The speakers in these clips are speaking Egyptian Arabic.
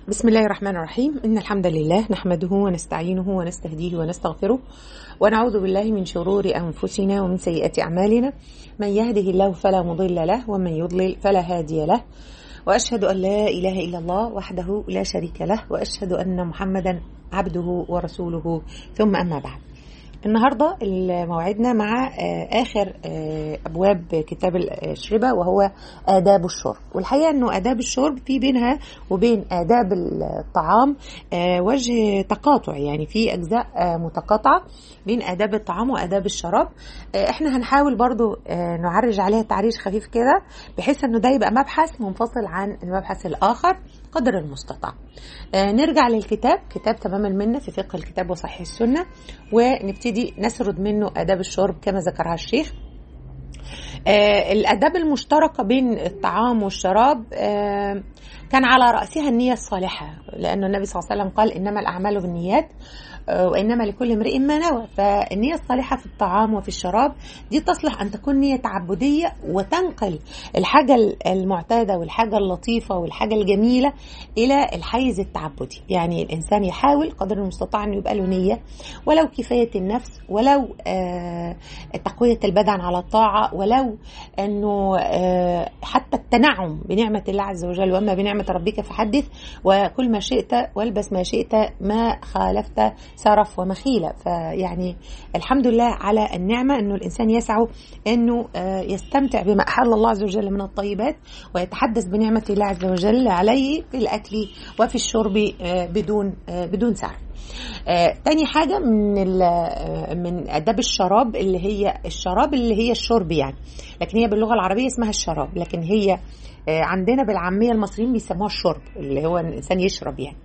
بسم الله الرحمن الرحيم إن الحمد لله نحمده ونستعينه ونستهديه ونستغفره ونعوذ بالله من شرور أنفسنا ومن سيئات أعمالنا من يهده الله فلا مضل له ومن يضلل فلا هادي له وأشهد أن لا إله إلا الله وحده لا شريك له وأشهد أن محمدا عبده ورسوله ثم أما بعد النهارده موعدنا مع اخر ابواب كتاب الاشربه وهو آداب الشرب والحقيقه انه آداب الشرب في بينها وبين آداب الطعام وجه تقاطع يعني في اجزاء متقاطعه بين آداب الطعام وآداب الشراب احنا هنحاول برضو نعرج عليها تعريج خفيف كده بحيث انه ده يبقى مبحث منفصل عن المبحث الاخر قدر المستطاع نرجع للكتاب كتاب تمام المنة في فقه الكتاب وصحيح السنة ونبتدي نسرد منه آداب الشرب كما ذكرها الشيخ آه الآداب المشتركة بين الطعام والشراب آه كان على رأسها النية الصالحة لأن النبي صلى الله عليه وسلم قال إنما الأعمال بالنيات وإنما لكل امرئ ما نوى فالنية الصالحة في الطعام وفي الشراب دي تصلح أن تكون نية تعبدية وتنقل الحاجة المعتادة والحاجة اللطيفة والحاجة الجميلة إلى الحيز التعبدي يعني الإنسان يحاول قدر المستطاع أنه يبقى له نية ولو كفاية النفس ولو آه تقوية البدن على الطاعة ولو أنه آه حتى التنعم بنعمة الله عز وجل وأما بنعمة ربك فحدث وكل ما شئت والبس ما شئت ما خالفت سرف ومخيلة فيعني الحمد لله على النعمة أنه الإنسان يسعى أنه يستمتع بما أحل الله عز وجل من الطيبات ويتحدث بنعمة الله عز وجل عليه في الأكل وفي الشرب بدون بدون سعي آه، تاني حاجة من من آداب الشراب اللي هي الشراب اللي هي الشرب يعني لكن هي باللغة العربية اسمها الشراب لكن هي آه، عندنا بالعامية المصريين بيسموها الشرب اللي هو الإنسان يشرب يعني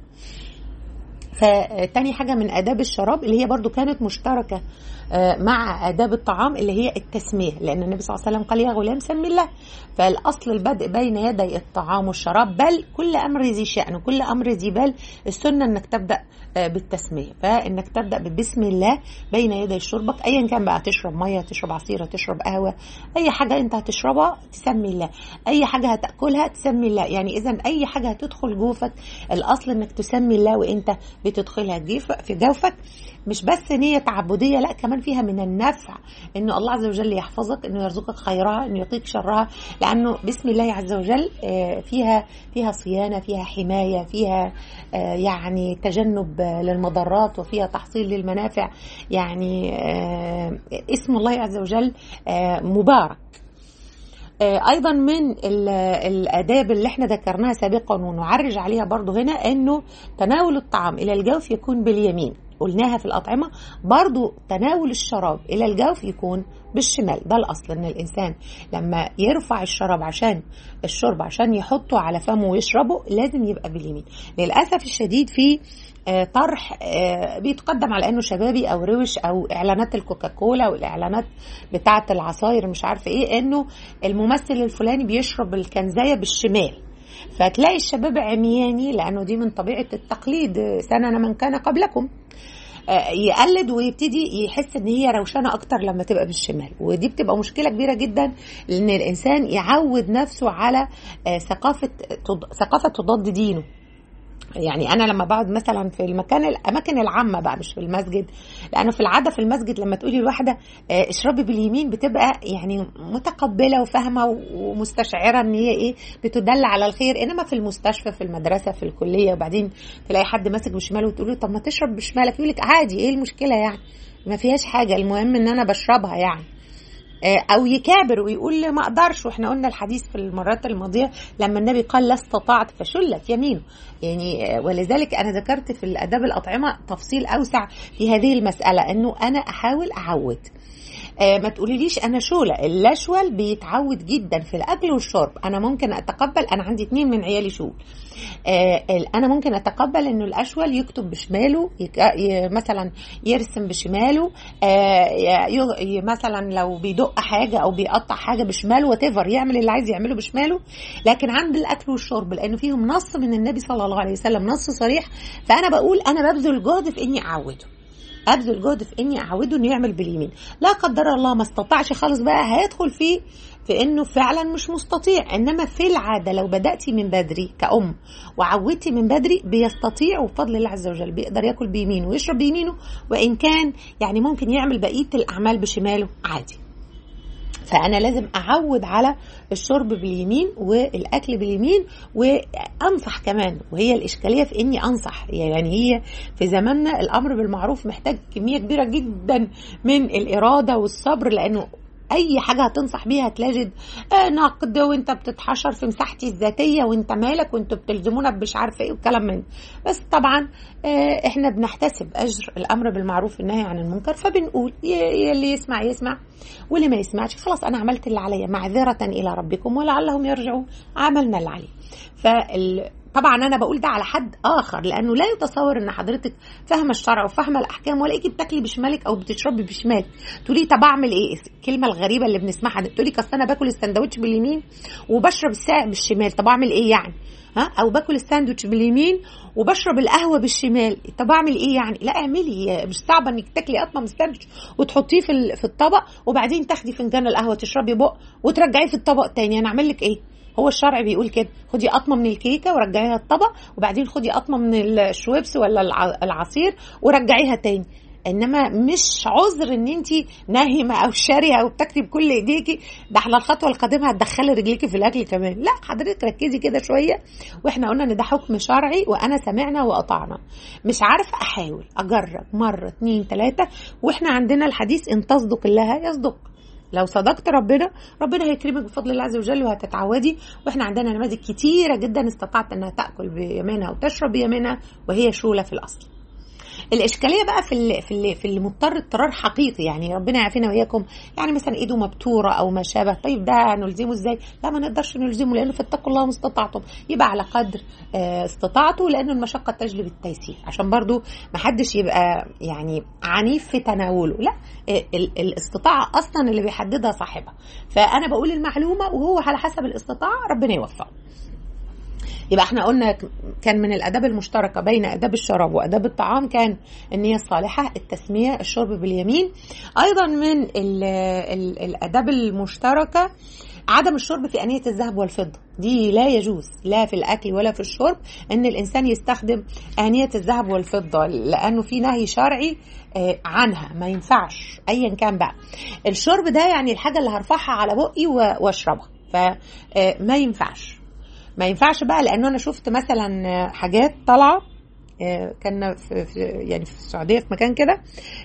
فتاني حاجة من آداب الشراب اللي هي برضو كانت مشتركة مع آداب الطعام اللي هي التسمية لأن النبي صلى الله عليه وسلم قال يا غلام سمي الله فالأصل البدء بين يدي الطعام والشراب بل كل أمر ذي شأن وكل أمر ذي بال السنة أنك تبدأ بالتسمية فإنك تبدأ ببسم الله بين يدي شربك أيا كان بقى تشرب مية تشرب عصيرة تشرب قهوة أي حاجة أنت هتشربها تسمي الله أي حاجة هتأكلها تسمي الله يعني إذا أي حاجة هتدخل جوفك الأصل أنك تسمي الله وأنت بتدخلها في جوفك مش بس نية تعبدية لا كمان فيها من النفع انه الله عز وجل يحفظك انه يرزقك خيرها انه يقيك شرها لانه بسم الله عز وجل فيها فيها صيانة فيها حماية فيها يعني تجنب للمضرات وفيها تحصيل للمنافع يعني اسم الله عز وجل مبارك ايضا من الاداب اللي احنا ذكرناها سابقا ونعرج عليها برضو هنا انه تناول الطعام الى الجوف يكون باليمين قلناها في الأطعمة برضو تناول الشراب إلى الجوف يكون بالشمال ده الأصل إن الإنسان لما يرفع الشراب عشان الشرب عشان يحطه على فمه ويشربه لازم يبقى باليمين للأسف الشديد في طرح بيتقدم على انه شبابي او روش او اعلانات الكوكاكولا والاعلانات بتاعه العصاير مش عارفه ايه انه الممثل الفلاني بيشرب الكنزايه بالشمال فتلاقي الشباب عمياني لانه دي من طبيعه التقليد سنن من كان قبلكم يقلد ويبتدي يحس ان هي روشنه اكتر لما تبقى بالشمال ودي بتبقى مشكله كبيره جدا لان الانسان يعود نفسه على ثقافه ثقافه تضاد دينه يعني انا لما بقعد مثلا في المكان الاماكن العامه بقى مش في المسجد لانه في العاده في المسجد لما تقولي لواحده اشربي باليمين بتبقى يعني متقبله وفاهمه ومستشعره ان هي ايه بتدل على الخير انما في المستشفى في المدرسه في الكليه وبعدين تلاقي حد ماسك بشماله وتقول له طب ما تشرب بشمالك يقول لك عادي ايه المشكله يعني ما فيهاش حاجه المهم ان انا بشربها يعني او يكابر ويقول ما اقدرش واحنا قلنا الحديث في المرات الماضيه لما النبي قال لا استطعت فشلت يمينه يعني ولذلك انا ذكرت في الاداب الاطعمه تفصيل اوسع في هذه المساله انه انا احاول اعود آه ما تقوليليش انا شوله اللشول بيتعود جدا في الاكل والشرب انا ممكن اتقبل انا عندي اتنين من عيالي شول آه انا ممكن اتقبل انه الاشول يكتب بشماله مثلا يرسم بشماله آه مثلا لو بيدق حاجه او بيقطع حاجه بشماله وتفر يعمل اللي عايز يعمله بشماله لكن عند الاكل والشرب لانه فيهم نص من النبي صلى الله عليه وسلم نص صريح فانا بقول انا ببذل جهد في اني اعوده ابذل جهد في اني اعوده انه يعمل باليمين لا قدر الله ما استطاعش خالص بقى هيدخل في في انه فعلا مش مستطيع انما في العاده لو بداتي من بدري كأم وعودتي من بدري بيستطيع وبفضل الله عز وجل بيقدر ياكل بيمينه ويشرب بيمينه وان كان يعني ممكن يعمل بقيه الاعمال بشماله عادي فانا لازم اعود على الشرب باليمين والاكل باليمين وانصح كمان وهي الاشكاليه في اني انصح يعني هي في زماننا الامر بالمعروف محتاج كميه كبيره جدا من الاراده والصبر لانه اي حاجه هتنصح بيها هتلاقي آه نقد وانت بتتحشر في مساحتي الذاتيه وانت مالك وانتوا بتلزمونا مش عارفه ايه والكلام من بس طبعا آه احنا بنحتسب اجر الامر بالمعروف والنهي عن المنكر فبنقول اللي يسمع يسمع واللي ما يسمعش خلاص انا عملت اللي عليا معذره الى ربكم ولعلهم يرجعون عملنا اللي عليه فال طبعا انا بقول ده على حد اخر لانه لا يتصور ان حضرتك فاهمه الشرع وفاهمه الاحكام ولاقيكي بتاكلي بشمالك او بتشربي بشمالك تقولي طب اعمل ايه الكلمه الغريبه اللي بنسمعها دي تقولي اصل انا باكل السندوتش باليمين وبشرب الساعه بالشمال طب اعمل ايه يعني ها او باكل الساندوتش باليمين وبشرب القهوه بالشمال طب اعمل ايه يعني لا اعملي مش صعبه انك تاكلي قطمه من الساندوتش وتحطيه في في الطبق وبعدين تاخدي فنجان القهوه تشربي بق وترجعيه في الطبق تاني انا اعمل لك ايه هو الشرع بيقول كده خدي قطمه من الكيكه ورجعيها الطبق وبعدين خدي قطمه من الشويبس ولا العصير ورجعيها تاني انما مش عذر ان انت ناهمه او شاريه او بتاكلي بكل ايديكي ده احنا الخطوه القادمه هتدخلي رجليكي في الاكل كمان لا حضرتك ركزي كده شويه واحنا قلنا ان ده حكم شرعي وانا سمعنا واطعنا مش عارفه احاول اجرب مره اتنين تلاته واحنا عندنا الحديث ان تصدق الله يصدق لو صدقت ربنا ربنا هيكرمك بفضل الله عز وجل وهتتعودي واحنا عندنا نماذج كتيره جدا استطاعت انها تاكل بيمينها وتشرب بيمينها وهي شوله في الاصل الاشكاليه بقى في اللي في اللي في اللي مضطر اضطرار حقيقي يعني ربنا يعافينا واياكم يعني مثلا ايده مبتوره او ما شابه طيب ده نلزمه ازاي؟ لا ما نقدرش نلزمه لانه فاتقوا الله ما استطعتم يبقى على قدر استطاعته لان المشقه تجلب التيسير عشان برضو ما حدش يبقى يعني عنيف في تناوله لا الاستطاعه اصلا اللي بيحددها صاحبها فانا بقول المعلومه وهو على حسب الاستطاعه ربنا يوفقه يبقى احنا قلنا كان من الاداب المشتركه بين اداب الشراب واداب الطعام كان النيه الصالحه التسميه الشرب باليمين ايضا من ال ال الاداب المشتركه عدم الشرب في انيه الذهب والفضه دي لا يجوز لا في الاكل ولا في الشرب ان الانسان يستخدم انيه الذهب والفضه لانه في نهي شرعي عنها ما ينفعش ايا كان بقى الشرب ده يعني الحاجه اللي هرفعها على بقي واشربها فما ينفعش ما ينفعش بقى لانه انا شفت مثلا حاجات طالعه كان في يعني في السعوديه في مكان كده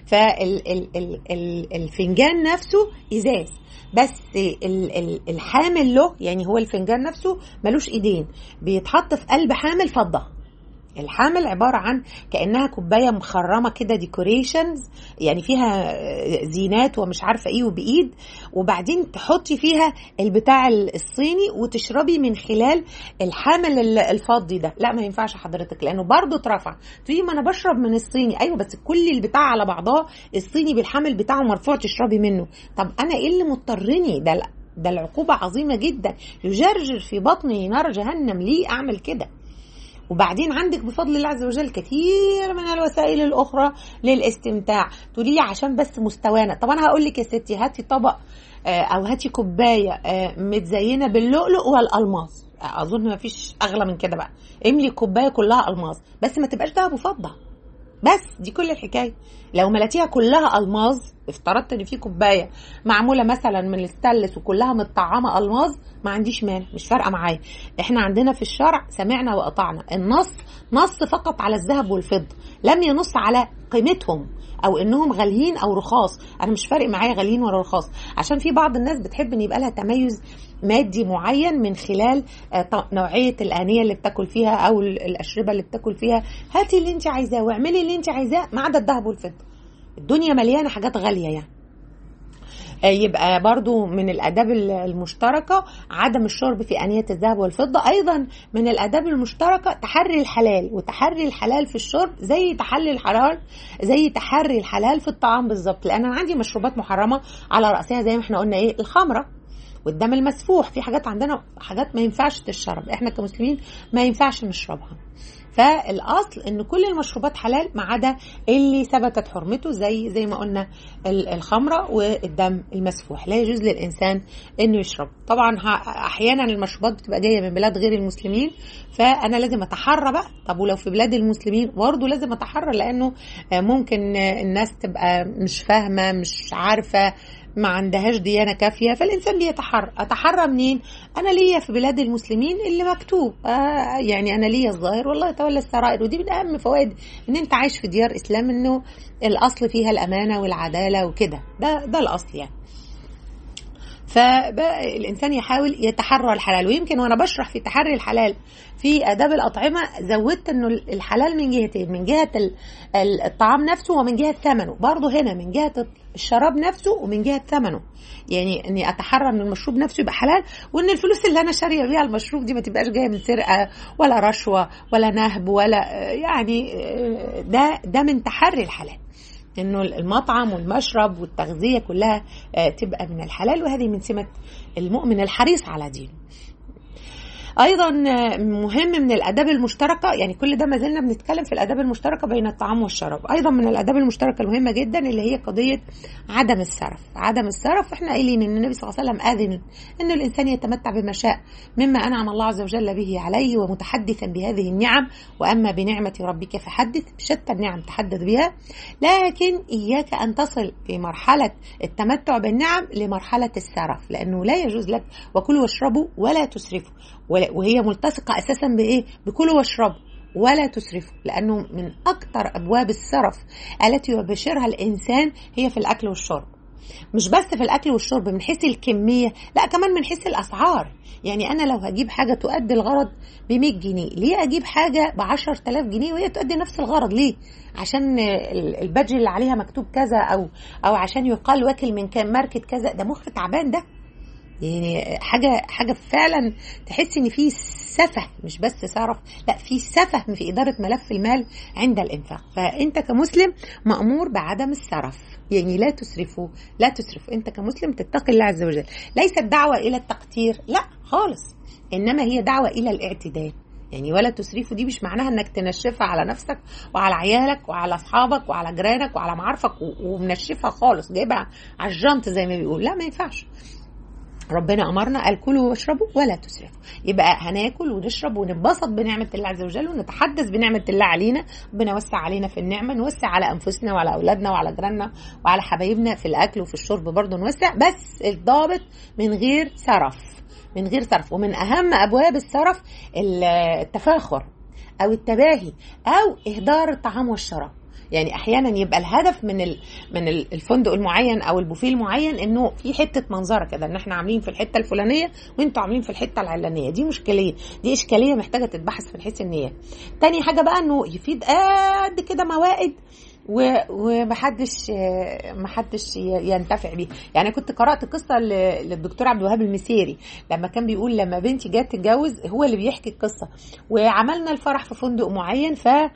فالفنجان نفسه ازاز بس الحامل له يعني هو الفنجان نفسه ملوش ايدين بيتحط في قلب حامل فضه الحامل عبارة عن كأنها كوباية مخرمة كده ديكوريشنز يعني فيها زينات ومش عارفة ايه وبإيد وبعدين تحطي فيها البتاع الصيني وتشربي من خلال الحامل الفضي ده لا ما ينفعش حضرتك لأنه برضه اترفع تقولي ما أنا بشرب من الصيني أيوه بس كل البتاع على بعضها الصيني بالحامل بتاعه مرفوع تشربي منه طب أنا ايه اللي مضطرني ده ده العقوبة عظيمة جدا يجرجر في بطني نار جهنم ليه أعمل كده وبعدين عندك بفضل الله عز وجل كثير من الوسائل الاخرى للاستمتاع تقولي لي عشان بس مستوانا طب انا هقول لك يا ستي هاتي طبق او هاتي كوبايه متزينه باللؤلؤ والالماس اظن ما فيش اغلى من كده بقى املي كوبايه كلها الماس بس ما تبقاش دهب وفضه بس دي كل الحكايه لو ملاتيها كلها الماظ افترضت ان في كوبايه معموله مثلا من الستانلس وكلها متطعمه الماظ ما عنديش مانع مش فارقه معايا احنا عندنا في الشرع سمعنا واطعنا النص نص فقط على الذهب والفضه لم ينص على قيمتهم او انهم غاليين او رخاص انا مش فارق معايا غاليين ولا رخاص عشان في بعض الناس بتحب ان يبقى لها تميز مادي معين من خلال نوعيه الانيه اللي بتاكل فيها او الاشربه اللي بتاكل فيها هاتي اللي انت عايزاه واعملي اللي انت عايزاه ما عدا الذهب والفضه الدنيا مليانه حاجات غاليه يعني يبقى برضو من الاداب المشتركه عدم الشرب في انيه الذهب والفضه ايضا من الاداب المشتركه تحري الحلال وتحري الحلال في الشرب زي تحلي الحلال زي تحري الحلال في الطعام بالظبط لان انا عندي مشروبات محرمه على راسها زي ما احنا قلنا ايه الخمره والدم المسفوح في حاجات عندنا حاجات ما ينفعش تشرب احنا كمسلمين ما ينفعش نشربها فالاصل ان كل المشروبات حلال ما عدا اللي ثبتت حرمته زي زي ما قلنا الخمره والدم المسفوح لا يجوز للانسان انه يشرب طبعا احيانا المشروبات بتبقى جايه من بلاد غير المسلمين فانا لازم اتحرى بقى طب ولو في بلاد المسلمين برضه لازم اتحرى لانه ممكن الناس تبقى مش فاهمه مش عارفه ما عندهاش ديانه كافيه فالانسان بيتحرى اتحرى منين انا ليا في بلاد المسلمين اللي مكتوب آه يعني انا ليا الظاهر والله يتولى السرائر ودي من اهم فوائد ان انت عايش في ديار اسلام انه الاصل فيها الامانه والعداله وكده ده ده الاصل يعني فالإنسان يحاول يتحرى الحلال ويمكن وأنا بشرح في تحري الحلال في آداب الأطعمة زودت إنه الحلال من جهتين من جهة الطعام نفسه ومن جهة ثمنه برضه هنا من جهة الشراب نفسه ومن جهة ثمنه يعني إني أتحرى إن المشروب نفسه يبقى حلال وإن الفلوس اللي أنا شارية بيها المشروب دي ما تبقاش جاية من سرقة ولا رشوة ولا نهب ولا يعني ده ده من تحري الحلال انه المطعم والمشرب والتغذيه كلها تبقى من الحلال وهذه من سمه المؤمن الحريص على دينه ايضا مهم من الاداب المشتركه يعني كل ده ما زلنا بنتكلم في الاداب المشتركه بين الطعام والشراب ايضا من الاداب المشتركه المهمه جدا اللي هي قضيه عدم السرف عدم السرف احنا قايلين ان النبي صلى الله عليه وسلم اذن ان الانسان يتمتع بما شاء مما انعم الله عز وجل به عليه ومتحدثا بهذه النعم واما بنعمه ربك فحدث شتى النعم تحدث بها لكن اياك ان تصل في مرحله التمتع بالنعم لمرحله السرف لانه لا يجوز لك وكلوا واشربوا ولا تسرفوا وهي ملتصقة أساسا بإيه؟ بكلوا واشربوا ولا تسرفوا لأنه من أكثر أبواب السرف التي يبشرها الإنسان هي في الأكل والشرب مش بس في الأكل والشرب من حيث الكمية لا كمان من حيث الأسعار يعني أنا لو هجيب حاجة تؤدي الغرض ب 100 جنيه ليه أجيب حاجة ب 10000 جنيه وهي تؤدي نفس الغرض ليه عشان البادج اللي عليها مكتوب كذا أو أو عشان يقال واكل من كام ماركة كذا ده مخ تعبان ده يعني حاجة حاجة فعلا تحس ان في سفه مش بس سرف لا في سفه في إدارة ملف المال عند الإنفاق فأنت كمسلم مأمور بعدم السرف يعني لا تسرفوا لا تسرفوا أنت كمسلم تتقي الله عز وجل ليست دعوة إلى التقتير لا خالص إنما هي دعوة إلى الاعتدال يعني ولا تسرفوا دي مش معناها انك تنشفها على نفسك وعلى عيالك وعلى اصحابك وعلى جيرانك وعلى معارفك ومنشفها خالص جايبها على الجنط زي ما بيقول لا ما ينفعش ربنا امرنا قال كلوا واشربوا ولا تسرفوا يبقى هناكل ونشرب وننبسط بنعمه الله عز وجل ونتحدث بنعمه الله علينا ربنا وسع علينا في النعمه نوسع على انفسنا وعلى اولادنا وعلى جيراننا وعلى حبايبنا في الاكل وفي الشرب برضه نوسع بس الضابط من غير سرف من غير سرف ومن اهم ابواب السرف التفاخر او التباهي او اهدار الطعام والشراب يعني احيانا يبقى الهدف من من الفندق المعين او البوفيه المعين انه في حته منظره كده ان احنا عاملين في الحته الفلانيه وانتوا عاملين في الحته العلانيه دي مشكليه دي اشكاليه محتاجه تتبحث من حيث النيه تاني حاجه بقى انه يفيد قد كده موائد ومحدش محدش ينتفع بيه يعني كنت قرات قصه للدكتور عبد الوهاب المسيري لما كان بيقول لما بنتي جت تتجوز هو اللي بيحكي القصه وعملنا الفرح في فندق معين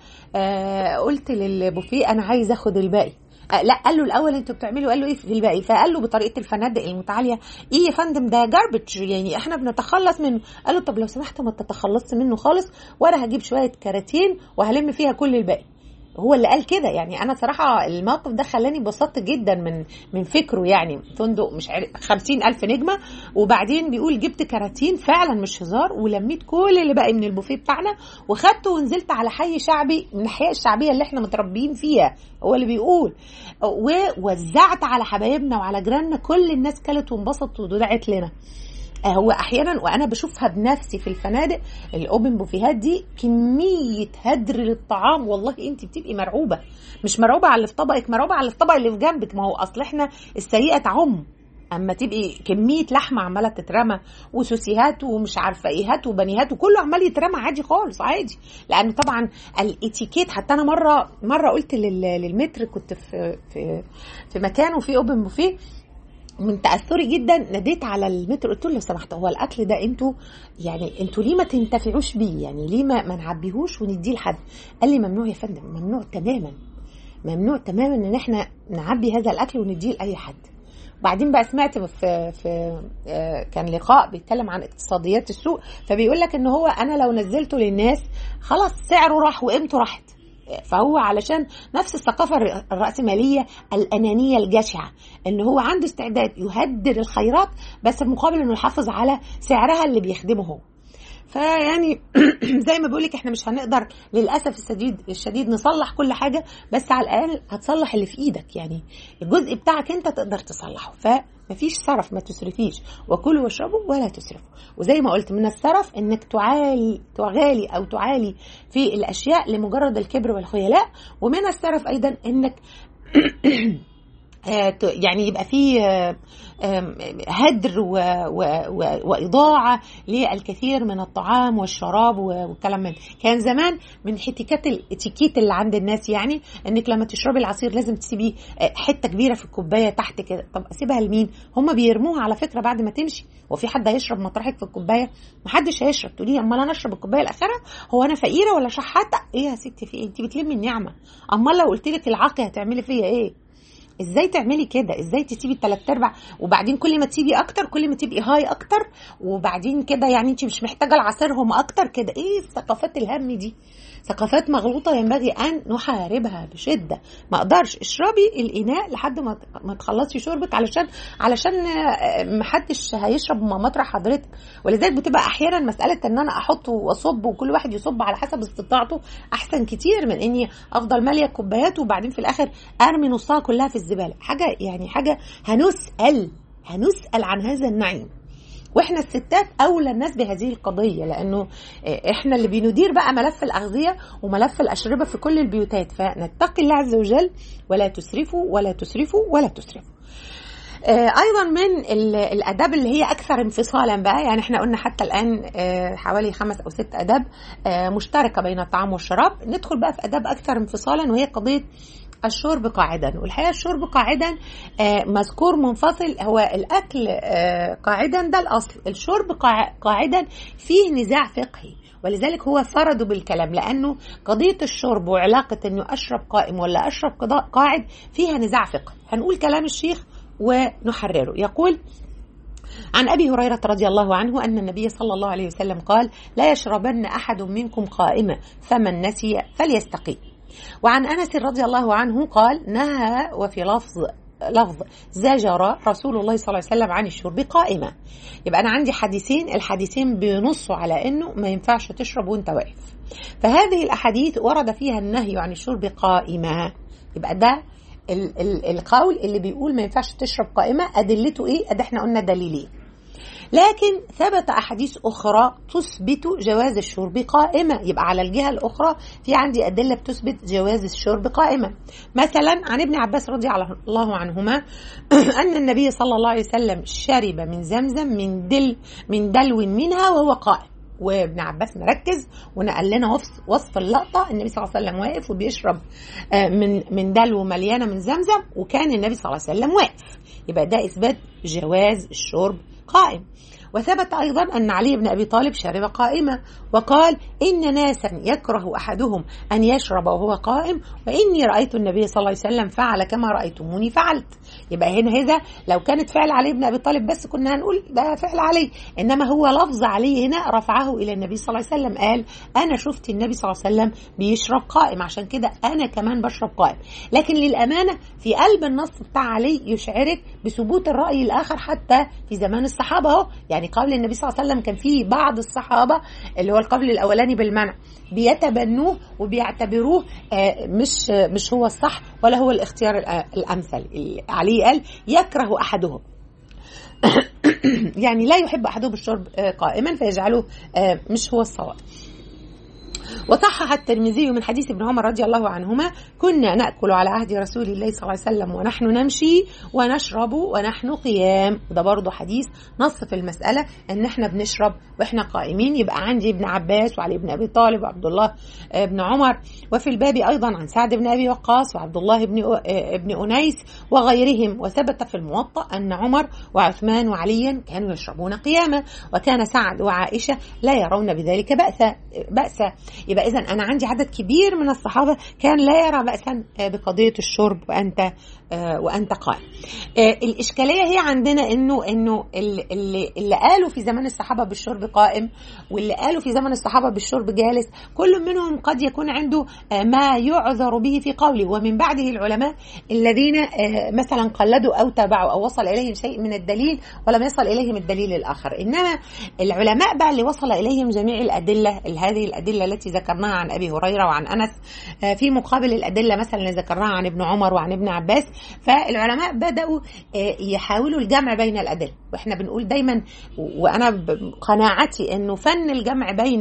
فقلت للبوفيه انا عايز اخد الباقي لا قال له الاول انتوا بتعملوا قال له ايه في الباقي فقال له بطريقه الفنادق المتعاليه ايه يا فندم ده جاربج يعني احنا بنتخلص منه قال له طب لو سمحت ما تتخلصش منه خالص وانا هجيب شويه كراتين وهلم فيها كل الباقي هو اللي قال كده يعني انا صراحه الموقف ده خلاني انبسطت جدا من من فكره يعني فندق مش عارف خمسين الف نجمه وبعدين بيقول جبت كراتين فعلا مش هزار ولميت كل اللي باقي من البوفيه بتاعنا وخدته ونزلت على حي شعبي من الاحياء الشعبيه اللي احنا متربيين فيها هو اللي بيقول ووزعت على حبايبنا وعلى جيراننا كل الناس كلت وانبسطت ودعت لنا هو احيانا وانا بشوفها بنفسي في الفنادق الاوبن بوفيهات دي كميه هدر للطعام والله انت بتبقي مرعوبه مش مرعوبه على اللي في طبقك مرعوبه على اللي في طبق اللي في جنبك ما هو اصل احنا السيئه تعم اما تبقي كميه لحمه عماله تترمى وسوسيهات ومش عارفه ايهات وبنيهات وكله عمال يترمى عادي خالص عادي لان طبعا الاتيكيت حتى انا مره مره قلت للمتر كنت في في في مكان وفي اوبن بوفيه من تاثري جدا ناديت على المتر قلت له لو سمحت هو الاكل ده انتوا يعني انتوا ليه ما تنتفعوش بيه يعني ليه ما, ما نعبيهوش ونديه لحد قال لي ممنوع يا فندم ممنوع تماما ممنوع تماما ان احنا نعبي هذا الاكل ونديه لاي حد وبعدين بقى سمعت في في آه، كان لقاء بيتكلم عن اقتصاديات السوق فبيقول لك ان هو انا لو نزلته للناس خلاص سعره راح وقيمته راحت فهو علشان نفس الثقافة الر- الرأسمالية الأنانية الجشعة إن هو عنده استعداد يهدر الخيرات بس مقابل إنه يحافظ على سعرها اللي بيخدمه هو فيعني زي ما بقولك احنا مش هنقدر للاسف الشديد الشديد نصلح كل حاجه بس على الاقل هتصلح اللي في ايدك يعني الجزء بتاعك انت تقدر تصلحه فمفيش سرف ما تسرفيش وكلوا واشربوا ولا تسرفوا وزي ما قلت من السرف انك تعالي تغالي او تعالي في الاشياء لمجرد الكبر والخيلاء ومن السرف ايضا انك آه، ت- يعني يبقى فيه آه، آم، هدر و- و- و- وإضاعة للكثير من الطعام والشراب و- والكلام من كان زمان من حتيكات الاتيكيت اللي عند الناس يعني انك لما تشربي العصير لازم تسيبيه آه، حته كبيره في الكوبايه تحت كده طب اسيبها لمين هم بيرموها على فكره بعد ما تمشي وفي حد هيشرب مطرحك في الكوبايه محدش هيشرب تقولي امال انا اشرب الكوبايه الاخيره هو انا فقيره ولا شحاته ايه يا ستي في ايه انت بتلمي النعمه امال لو قلت لك العاقي هتعملي فيا ايه ازاي تعملي كده ازاي تسيبي الثلاث ارباع وبعدين كل ما تسيبي اكتر كل ما تبقي هاي اكتر وبعدين كده يعني انت مش محتاجه العصيرهم اكتر كده ايه ثقافات الهم دي ثقافات مغلوطه ينبغي ان نحاربها بشده ما اقدرش اشربي الاناء لحد ما ما تخلصي شربك علشان علشان آه، محدش هيشرب ما مطرح حضرتك ولذلك بتبقى احيانا مساله ان انا احط واصب وكل واحد يصب على حسب استطاعته احسن كتير من اني افضل ماليه كوبايات وبعدين في الاخر ارمي نصها كلها في الزباله حاجه يعني حاجه هنسال هنسال عن هذا النعيم واحنا الستات اولى الناس بهذه القضيه لانه احنا اللي بندير بقى ملف الاغذيه وملف الاشربه في كل البيوتات فنتقي الله عز وجل ولا تسرفوا ولا تسرفوا ولا تسرفوا آه، ايضا من ال- الاداب اللي هي اكثر انفصالا بقى يعني احنا قلنا حتى الان آه، حوالي خمس او ست اداب آه، مشتركه بين الطعام والشراب ندخل بقى في اداب اكثر انفصالا وهي قضيه الشرب قاعدا والحقيقه الشرب قاعدا آه، مذكور منفصل هو الاكل آه، قاعدا ده الاصل الشرب قاع- قاعدا فيه نزاع فقهي ولذلك هو فرضوا بالكلام لانه قضيه الشرب وعلاقه انه اشرب قائم ولا اشرب قضاء قاعد فيها نزاع فقهي هنقول كلام الشيخ ونحرره يقول عن ابي هريره رضي الله عنه ان النبي صلى الله عليه وسلم قال لا يشربن احد منكم قائما فمن نسي فليستقي وعن انس رضي الله عنه قال نهى وفي لفظ لفظ زجر رسول الله صلى الله عليه وسلم عن الشرب قائمة يبقى أنا عندي حديثين الحديثين بينصوا على أنه ما ينفعش تشرب وانت واقف فهذه الأحاديث ورد فيها النهي عن الشرب قائمة يبقى ده ال- ال- القول اللي بيقول ما ينفعش تشرب قائمة أدلته إيه؟ أد احنا قلنا دليلين لكن ثبت أحاديث أخرى تثبت جواز الشرب قائمة يبقى على الجهة الأخرى في عندي أدلة بتثبت جواز الشرب قائمة مثلا عن ابن عباس رضي الله عنهما أن النبي صلى الله عليه وسلم شرب من زمزم من دل من دلو منها وهو قائم وابن عباس مركز ونقل لنا وصف, وصف اللقطه النبي صلى الله عليه وسلم واقف وبيشرب آه، من من دلو مليانه من زمزم وكان النبي صلى الله عليه وسلم واقف يبقى ده اثبات جواز الشرب قائم وثبت ايضا ان علي بن ابي طالب شرب قائمه وقال ان ناسا يكره احدهم ان يشرب وهو قائم واني رايت النبي صلى الله عليه وسلم فعل كما رايتموني فعلت يبقى هنا هذا لو كانت فعل علي بن ابي طالب بس كنا هنقول ده فعل علي انما هو لفظ علي هنا رفعه الى النبي صلى الله عليه وسلم قال انا شفت النبي صلى الله عليه وسلم بيشرب قائم عشان كده انا كمان بشرب قائم لكن للامانه في قلب النص بتاع علي يشعرك بثبوت الراي الاخر حتى في زمان الصحابه اهو يعني قول النبي صلى الله عليه وسلم كان في بعض الصحابه اللي هو القول الاولاني بالمنع بيتبنوه وبيعتبروه آه، مش مش هو الصح ولا هو الاختيار الأ- الامثل علي قال يكره احدهم يعني لا يحب احدهم الشرب آه، قائما فيجعله آه، مش هو الصواب وصحح الترمذي من حديث ابن عمر رضي الله عنهما كنا ناكل على عهد رسول الله صلى الله عليه وسلم ونحن نمشي ونشرب ونحن قيام وده برضه حديث نص في المساله ان احنا بنشرب واحنا قائمين يبقى عندي ابن عباس وعلي بن ابي طالب وعبد الله آه، بن عمر وفي الباب ايضا عن سعد بن ابي وقاص وعبد الله بن أ- آه، ابن انيس وغيرهم وثبت في الموطأ ان عمر وعثمان وعليا كانوا يشربون قياما وكان سعد وعائشه لا يرون بذلك بأسا بأسا يبقى اذا انا عندي عدد كبير من الصحابه كان لا يرى باسا بقضيه الشرب وانت وانت قائم الاشكاليه هي عندنا انه انه اللي, اللي قالوا في زمان الصحابه بالشرب قائم واللي قالوا في زمن الصحابه بالشرب جالس كل منهم قد يكون عنده ما يعذر به في قوله ومن بعده العلماء الذين مثلا قلدوا او تابعوا او وصل اليهم شيء من الدليل ولم يصل اليهم الدليل الاخر انما العلماء بقى اللي وصل اليهم جميع الادله هذه الادله التي ذكرناها عن ابي هريره وعن انس في مقابل الادله مثلا اللي ذكرناها عن ابن عمر وعن ابن عباس فالعلماء بداوا يحاولوا الجمع بين الادله واحنا بنقول دايما وانا قناعتي انه فن الجمع بين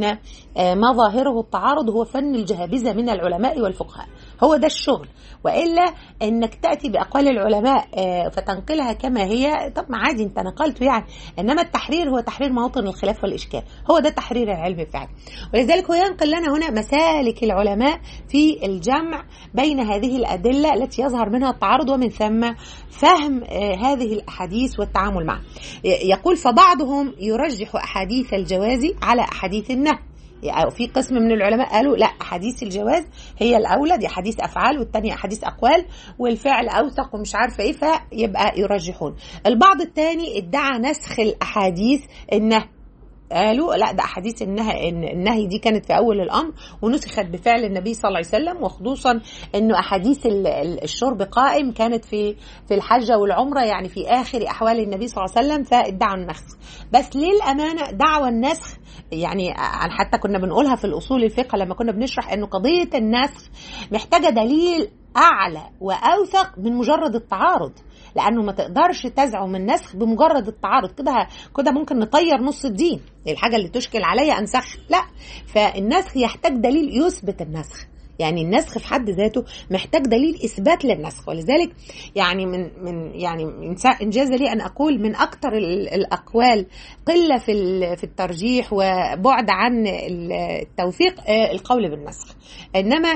ما ظاهره التعارض هو فن الجهابذه من العلماء والفقهاء هو ده الشغل والا انك تاتي باقوال العلماء فتنقلها كما هي طب ما عادي انت نقلته يعني انما التحرير هو تحرير مواطن الخلاف والاشكال هو ده تحرير العلم فعلا ولذلك هو ينقل لنا هنا مسالك العلماء في الجمع بين هذه الادله التي يظهر منها التعارض ومن ثم فهم هذه الاحاديث والتعامل معها يقول فبعضهم يرجح احاديث الجواز على احاديث النهي يعني في قسم من العلماء قالوا لا احاديث الجواز هي الاولى دي احاديث افعال والثانيه احاديث اقوال والفعل اوثق ومش عارفه ايه فيبقى يرجحون البعض الثاني ادعى نسخ الاحاديث النهي قالوا لا ده احاديث النهي النهي دي كانت في اول الامر ونسخت بفعل النبي صلى الله عليه وسلم وخصوصا انه احاديث الشرب قائم كانت في في الحجه والعمره يعني في اخر احوال النبي صلى الله عليه وسلم فادعوا النسخ بس للامانه دعوى النسخ يعني حتى كنا بنقولها في الاصول الفقه لما كنا بنشرح انه قضيه النسخ محتاجه دليل اعلى واوثق من مجرد التعارض لانه ما تقدرش تزعم النسخ بمجرد التعارض كده كده ممكن نطير نص الدين الحاجه اللي تشكل عليا انسخ لا فالنسخ يحتاج دليل يثبت النسخ يعني النسخ في حد ذاته محتاج دليل اثبات للنسخ ولذلك يعني من من يعني انجاز لي ان اقول من اكثر الاقوال قله في في الترجيح وبعد عن التوثيق القول بالنسخ انما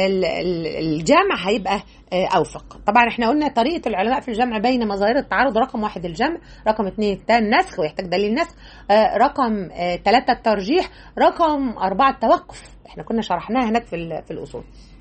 الجمع هيبقى اوفق طبعا احنا قلنا طريقه العلماء في الجمع بين مظاهر التعارض رقم واحد الجمع رقم اثنين النسخ ويحتاج دليل نسخ رقم ثلاثة الترجيح رقم أربعة التوقف احنا كنا شرحناها هناك في في الاصول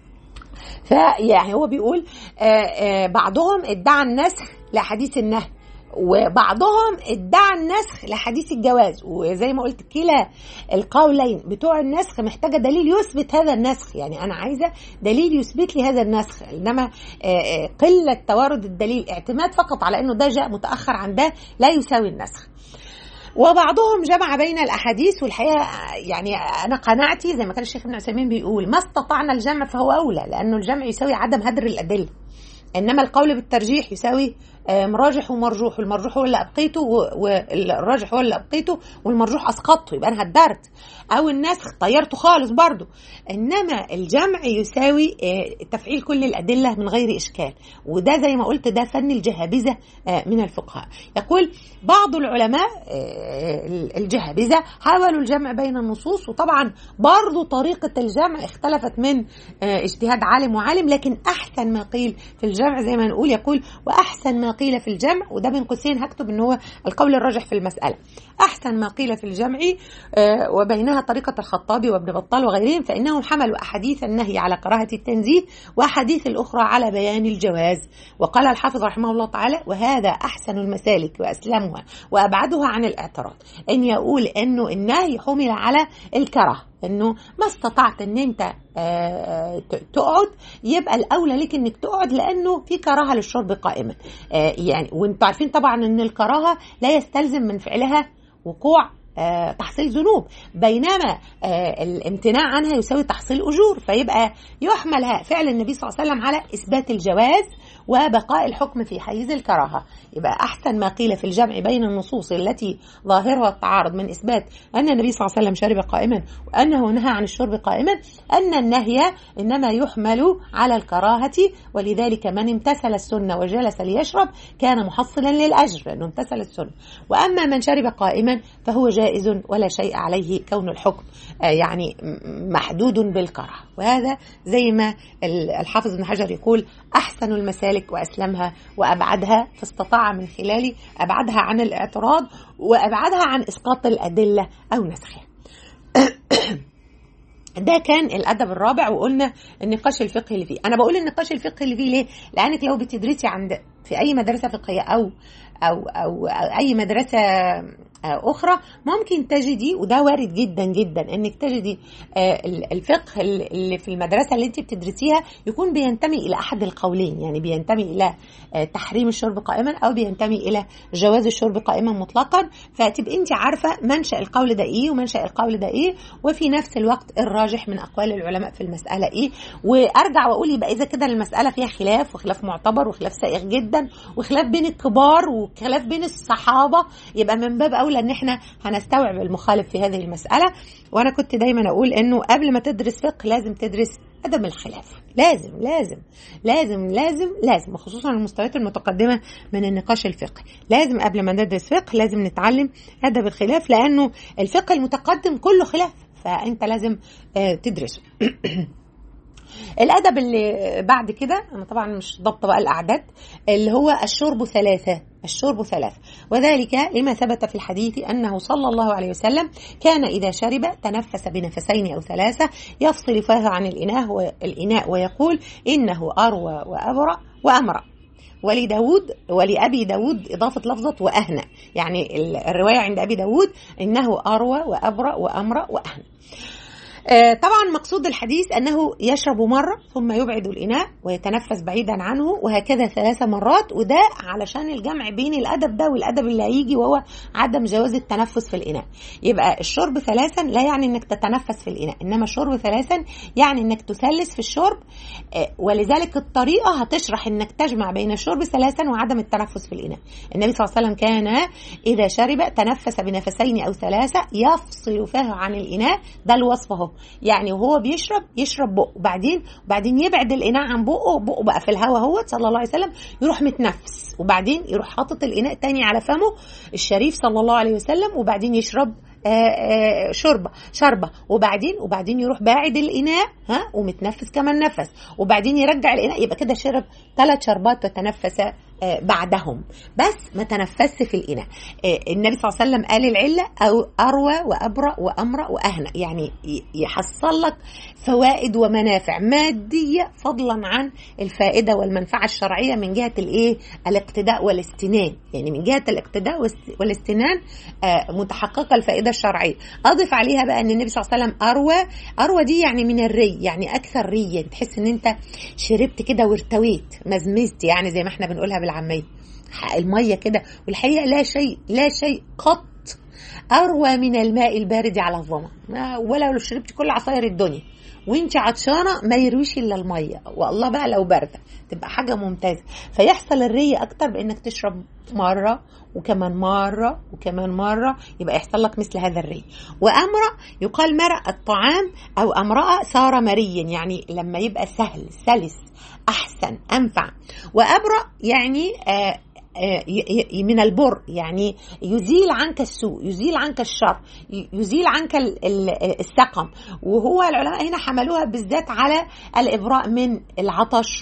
فيعني هو بيقول بعضهم ادعى النسخ لاحاديث النهي وبعضهم ادعى النسخ لحديث الجواز وزي ما قلت كلا القولين بتوع النسخ محتاجه دليل يثبت هذا النسخ يعني انا عايزه دليل يثبت لي هذا النسخ انما قله توارد الدليل اعتماد فقط على انه ده جاء متاخر عن ده لا يساوي النسخ وبعضهم جمع بين الاحاديث والحقيقه يعني انا قناعتي زي ما كان الشيخ ابن عثيمين بيقول ما استطعنا الجمع فهو اولى لانه الجمع يساوي عدم هدر الادله انما القول بالترجيح يساوي راجح ومرجوح والمرجوح هو اللي ابقيته والراجح هو اللي ابقيته والمرجوح اسقطته يبقى انا هدرت او النسخ طيرته خالص برضو انما الجمع يساوي تفعيل كل الادله من غير اشكال وده زي ما قلت ده فن الجهابذه من الفقهاء يقول بعض العلماء الجهابذه حاولوا الجمع بين النصوص وطبعا برضو طريقه الجمع اختلفت من اجتهاد عالم وعالم لكن احسن ما قيل في الجمع زي ما نقول يقول واحسن ما قيل في الجمع وده بين قوسين هكتب ان هو القول الراجح في المساله احسن ما قيل في الجمع وبينها طريقه الخطابي وابن بطال وغيرهم فانهم حملوا احاديث النهي على كراهه التنزيه واحاديث الاخرى على بيان الجواز وقال الحافظ رحمه الله تعالى وهذا احسن المسالك واسلمها وابعدها عن الاعتراض ان يقول انه النهي حمل على الكراهه انه ما استطعت ان انت تقعد يبقى الاولى ليك انك تقعد لانه في كراهه للشرب قائما يعني وانتم عارفين طبعا ان الكراهه لا يستلزم من فعلها وقوع آه تحصيل ذنوب بينما آه الامتناع عنها يساوي تحصيل اجور فيبقى يحمل فعل النبي صلى الله عليه وسلم على اثبات الجواز وبقاء الحكم في حيز الكراهه يبقى احسن ما قيل في الجمع بين النصوص التي ظاهرها التعارض من اثبات ان النبي صلى الله عليه وسلم شرب قائما وانه نهى عن الشرب قائما ان النهي انما يحمل على الكراهه ولذلك من امتثل السنه وجلس ليشرب كان محصلا للاجر لانه امتثل السنه واما من شرب قائما فهو جائز ولا شيء عليه كون الحكم يعني محدود بالكراهه وهذا زي ما الحافظ ابن حجر يقول احسن المسالك واسلمها وابعدها فاستطاع من خلال ابعدها عن الاعتراض وابعدها عن اسقاط الادله او نسخها ده كان الادب الرابع وقلنا النقاش الفقهي اللي فيه انا بقول النقاش الفقهي اللي فيه ليه لانك لو بتدرسي عند في اي مدرسه فقهيه او او او, أو اي مدرسه اخرى ممكن تجدي وده وارد جدا جدا انك تجدي الفقه اللي في المدرسه اللي انت بتدرسيها يكون بينتمي الى احد القولين يعني بينتمي الى تحريم الشرب قائما او بينتمي الى جواز الشرب قائما مطلقا فتبقي انت عارفه منشا القول ده ايه ومنشا القول ده ايه وفي نفس الوقت الراجح من اقوال العلماء في المساله ايه وارجع واقول يبقى اذا كده المساله فيها خلاف وخلاف معتبر وخلاف سائغ جدا وخلاف بين الكبار وخلاف بين الصحابه يبقى من باب اولى ان احنا هنستوعب المخالف في هذه المساله وانا كنت دايما اقول انه قبل ما تدرس فقه لازم تدرس عدم الخلاف لازم لازم لازم لازم لازم خصوصا المستويات المتقدمة من النقاش الفقهي لازم قبل ما ندرس فقه لازم نتعلم أدب الخلاف لأنه الفقه المتقدم كله خلاف فأنت لازم تدرسه الادب اللي بعد كده انا طبعا مش ضابطه بقى الاعداد اللي هو الشرب ثلاثه الشرب ثلاث وذلك لما ثبت في الحديث انه صلى الله عليه وسلم كان اذا شرب تنفس بنفسين او ثلاثه يفصل فاه عن الاناء والاناء ويقول انه اروى وابرأ وامرأ ولداود ولأبي داود إضافة لفظة وأهنى يعني الرواية عند أبي داود إنه أروى وأبرأ وأمرأ وأهنى طبعا مقصود الحديث انه يشرب مره ثم يبعد الاناء ويتنفس بعيدا عنه وهكذا ثلاث مرات وده علشان الجمع بين الادب ده والادب اللي هيجي وهو عدم جواز التنفس في الاناء يبقى الشرب ثلاثا لا يعني انك تتنفس في الاناء انما الشرب ثلاثا يعني انك تثلث في الشرب ولذلك الطريقه هتشرح انك تجمع بين الشرب ثلاثا وعدم التنفس في الاناء النبي صلى الله عليه وسلم كان اذا شرب تنفس بنفسين او ثلاثه يفصل فاه عن الاناء ده الوصف اهو يعني وهو بيشرب يشرب بقه وبعدين وبعدين يبعد الاناء عن بقه بقه بقى في الهواء هو صلى الله عليه وسلم يروح متنفس وبعدين يروح حاطط الاناء تاني على فمه الشريف صلى الله عليه وسلم وبعدين يشرب آآ آآ شربة شربة وبعدين وبعدين يروح باعد الإناء ها ومتنفس كمان نفس وبعدين يرجع الإناء يبقى كده شرب ثلاث شربات وتنفس بعدهم بس ما تنفس في الإناء النبي صلى الله عليه وسلم قال العلة أو أروى وأبرأ وأمرأ وأهنى يعني يحصل لك فوائد ومنافع مادية فضلا عن الفائدة والمنفعة الشرعية من جهة الإيه الاقتداء والاستنان يعني من جهة الاقتداء والاستنان متحققة الفائدة الشرعية أضف عليها بقى أن النبي صلى الله عليه وسلم أروى أروى دي يعني من الري يعني أكثر ريا تحس أن أنت شربت كده وارتويت مزمزت يعني زي ما احنا بنقولها بالعامية المية كده والحقيقة لا شيء لا شيء قط أروى من الماء البارد على الظما ولا لو شربت كل عصاير الدنيا وانت عطشانه ما يرويش الا الميه والله بقى لو بارده تبقى حاجه ممتازه فيحصل الري اكتر بانك تشرب مره وكمان مره وكمان مره يبقى يحصل لك مثل هذا الري وامرأ يقال مرأ الطعام او امرأة صار مريا يعني لما يبقى سهل سلس احسن انفع وابرأ يعني آه من البر يعني يزيل عنك السوء يزيل عنك الشر يزيل عنك السقم وهو العلماء هنا حملوها بالذات على الإبراء من العطش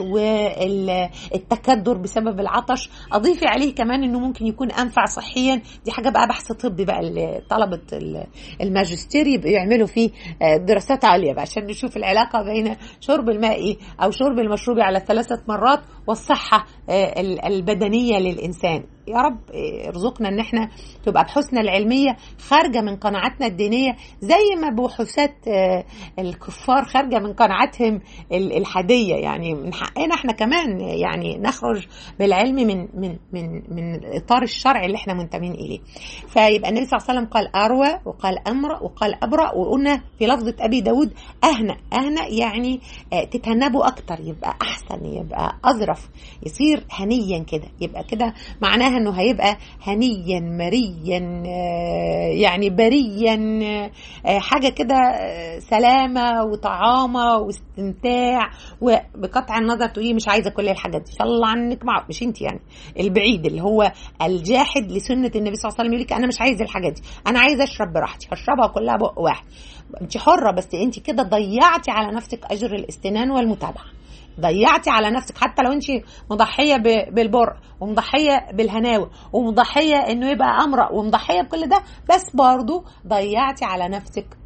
والتكدر بسبب العطش أضيفي عليه كمان أنه ممكن يكون أنفع صحيا دي حاجة بقى بحث طبي بقى طلبة الماجستير يبقوا يعملوا فيه دراسات عالية بقى عشان نشوف العلاقة بين شرب الماء أو شرب المشروب على ثلاثة مرات والصحة البدنية للإنسان يا رب ارزقنا ان احنا تبقى بحوثنا العلميه خارجه من قناعاتنا الدينيه زي ما بحوثات الكفار خارجه من قناعاتهم الحاديه يعني من حقنا احنا كمان يعني نخرج بالعلم من من من من الاطار الشرعي اللي احنا منتمين اليه. فيبقى النبي صلى الله عليه وسلم قال اروى وقال امرأ وقال ابرأ وقلنا في لفظه ابي داود اهنى اهنى يعني تتهنبوا اكتر يبقى احسن يبقى اظرف يصير هنيا كده يبقى كده معناها معناها انه هيبقى هنيا مريا يعني بريا حاجه كده سلامه وطعامه واستمتاع وبقطع النظر تقولي مش عايزه كل الحاجات دي ان شاء الله عنك مع مش انت يعني البعيد اللي هو الجاحد لسنه النبي صلى الله عليه وسلم يقول لك انا مش عايز الحاجات دي انا عايزه اشرب براحتي هشربها كلها بق واحد انت حره بس انت كده ضيعتي على نفسك اجر الاستنان والمتابعه ضيعتي على نفسك حتى لو انت مضحيه بالبر ومضحيه بالهناوه ومضحيه انه يبقى امرأ ومضحيه بكل ده بس برضه ضيعتي على نفسك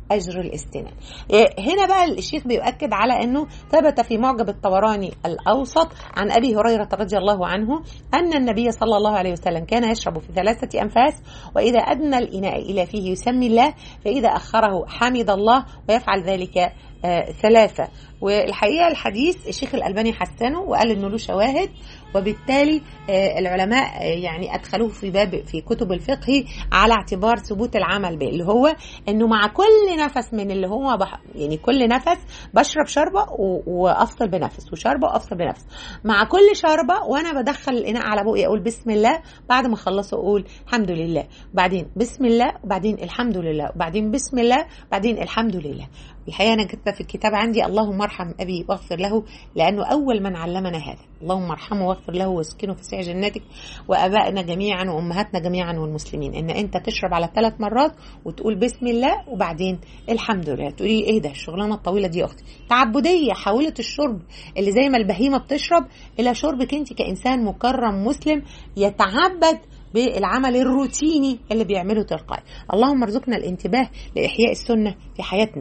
اجر الاستنان إيه، هنا بقى الشيخ بيؤكد على انه ثبت في معجب الطبراني الاوسط عن ابي هريره رضي الله عنه ان النبي صلى الله عليه وسلم كان يشرب في ثلاثه انفاس واذا ادنى الاناء الى فيه يسمي الله فاذا اخره حمد الله ويفعل ذلك آه، ثلاثة والحقيقة الحديث الشيخ الألباني حسنه وقال إنه له شواهد وبالتالي آه، العلماء آه، يعني أدخلوه في باب في كتب الفقه على اعتبار ثبوت العمل به اللي هو إنه مع كل نفس من اللي هو بح يعني كل نفس بشرب شربة و- وأفصل بنفس وشربة وأفصل بنفس مع كل شربة وأنا بدخل الإناء على بقي أقول بسم الله بعد ما أخلصه أقول الحمد لله بعدين بسم الله وبعدين الحمد لله وبعدين بسم الله بعدين الحمد لله الحقيقه انا كاتبه في الكتاب عندي اللهم ارحم ابي واغفر له لانه اول من علمنا هذا اللهم ارحمه واغفر له واسكنه في سعي جناتك وابائنا جميعا وامهاتنا جميعا والمسلمين ان انت تشرب على ثلاث مرات وتقول بسم الله وبعدين الحمد لله تقولي ايه ده الشغلانه الطويله دي يا اختي تعبديه حولت الشرب اللي زي ما البهيمه بتشرب الى شربك انت كانسان مكرم مسلم يتعبد بالعمل الروتيني اللي بيعمله تلقائي اللهم ارزقنا الانتباه لاحياء السنه في حياتنا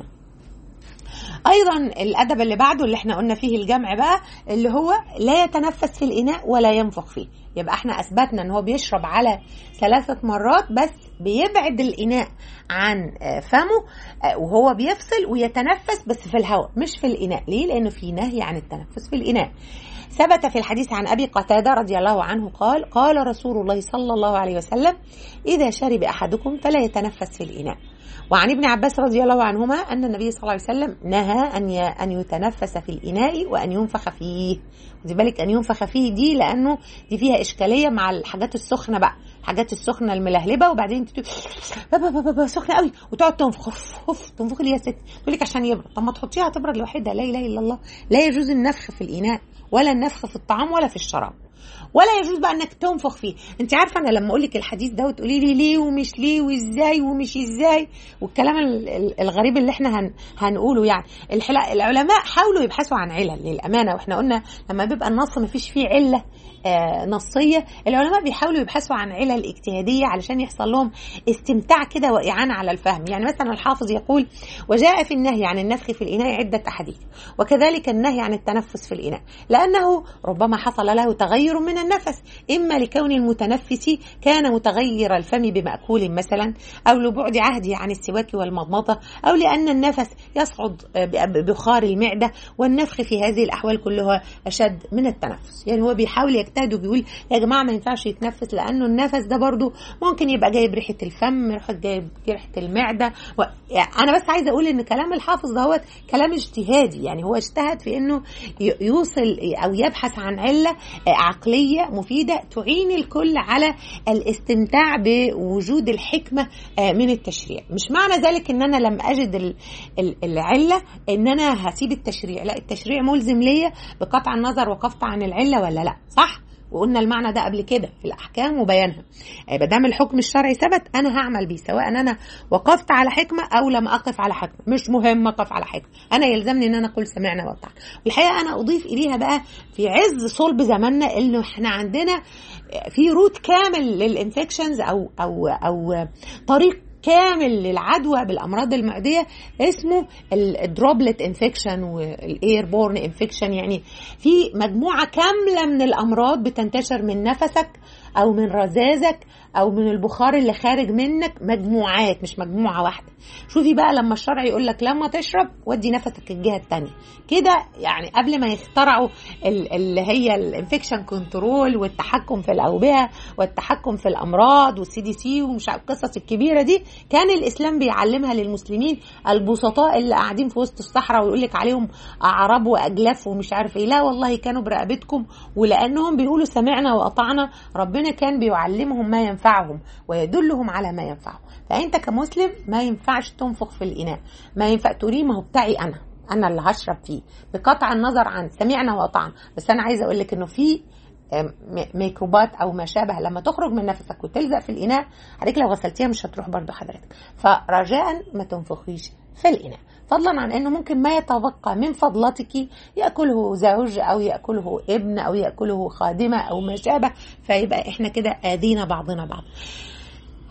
ايضا الادب اللي بعده اللي احنا قلنا فيه الجمع بقى اللي هو لا يتنفس في الاناء ولا ينفخ فيه يبقى احنا اثبتنا ان هو بيشرب على ثلاثة مرات بس بيبعد الاناء عن آه، فمه آه، وهو بيفصل ويتنفس بس في الهواء مش في الاناء ليه لانه في نهي عن التنفس في الاناء ثبت في الحديث عن ابي قتاده رضي الله عنه قال قال رسول الله صلى الله عليه وسلم اذا شرب احدكم فلا يتنفس في الاناء وعن ابن عباس رضي الله عنهما ان النبي صلى الله عليه وسلم نهى ان ي- ان يتنفس في الاناء وان ينفخ فيه خدي بالك ان ينفخ فيه دي لانه دي فيها اشكاليه مع الحاجات السخنه بقى الحاجات السخنه الملهلبه وبعدين تت- بابا بابا بابا سخنه قوي وتقعد تنفخ اوف اوف تنفخي ليه يا ست تقول لك عشان يبرد طب ما تحطيها تبرد لوحدها لا اله الا الله لا يجوز النفخ في الاناء ولا النفخ في الطعام ولا في الشراب ولا يجوز بقى انك تنفخ فيه انت عارفه انا لما اقول لك الحديث ده وتقولي لي ليه ومش ليه وازاي ومش ازاي والكلام ال- ال- الغريب اللي احنا هن هنقوله يعني الحلا- العلماء حاولوا يبحثوا عن علل للامانه واحنا قلنا لما بيبقى النص ما فيش فيه عله آه، نصيه العلماء بيحاولوا يبحثوا عن علل اجتهاديه علشان يحصل لهم استمتاع كده واعانه على الفهم يعني مثلا الحافظ يقول وجاء في النهي عن النفخ في الاناء عده احاديث وكذلك النهي عن التنفس في الاناء لانه ربما حصل له تغير من النفس اما لكون المتنفس كان متغير الفم بماكول مثلا او لبعد عهده عن السواك والمضمضه او لان النفس يصعد ببخار المعده والنفخ في هذه الاحوال كلها اشد من التنفس يعني هو بيحاول يجتهد وبيقول يا جماعه ما ينفعش يتنفس لانه النفس ده برضو ممكن يبقى جايب ريحه الفم ريحه جايب ريحه المعده و... يعني انا بس عايزه اقول ان كلام الحافظ دوت كلام اجتهادي يعني هو اجتهد في انه ي- يوصل او يبحث عن عله عقليه مفيده تعين الكل على الاستمتاع بوجود الحكمه آه، من التشريع مش معنى ذلك ان انا لم اجد ال- ال- العله ان انا هسيب التشريع لا التشريع ملزم ليا بقطع النظر وقفت عن العله ولا لا صح وقلنا المعنى ده قبل كده في الاحكام وبيانها ما دام الحكم الشرعي ثبت انا هعمل بيه سواء انا وقفت على حكمه او لم اقف على حكمه مش مهم اقف على حكمه انا يلزمني ان انا اقول سمعنا وطعنا والحقيقه انا اضيف اليها بقى في عز صلب زماننا انه احنا عندنا في روت كامل للانفكشنز او او او طريق كامل للعدوى بالامراض المعديه اسمه الدروبلت انفكشن والاير بورن انفكشن يعني في مجموعه كامله من الامراض بتنتشر من نفسك او من رذاذك او من البخار اللي خارج منك مجموعات مش مجموعه واحده شوفي بقى لما الشرع يقول لك لما تشرب ودي نفسك الجهه الثانيه كده يعني قبل ما يخترعوا ال- اللي هي الانفكشن كنترول والتحكم في الاوبئه والتحكم في الامراض والسي دي سي ومش عارف القصص الكبيره دي كان الاسلام بيعلمها للمسلمين البسطاء اللي قاعدين في وسط الصحراء ويقول لك عليهم اعراب واجلاف ومش عارف ايه لا والله كانوا برقبتكم ولانهم بيقولوا سمعنا واطعنا ربنا كان بيعلمهم ما ينفعهم ويدلهم على ما ينفعهم فانت كمسلم ما ينفعش تنفخ في الاناء ما ينفع تقولي ما هو بتاعي انا انا اللي هشرب فيه بقطع النظر عن سمعنا واطعنا بس انا عايزه اقول لك انه في آم، م- ميكروبات او ما شابه لما تخرج من نفسك وتلزق في الاناء عليك لو غسلتيها مش هتروح برضو حضرتك فرجاء ما تنفخيش في الاناء فضلا عن انه ممكن ما يتبقى من فضلتك ياكله زوج او ياكله ابن او ياكله خادمه او ما شابه فيبقى احنا كده اذينا بعضنا بعض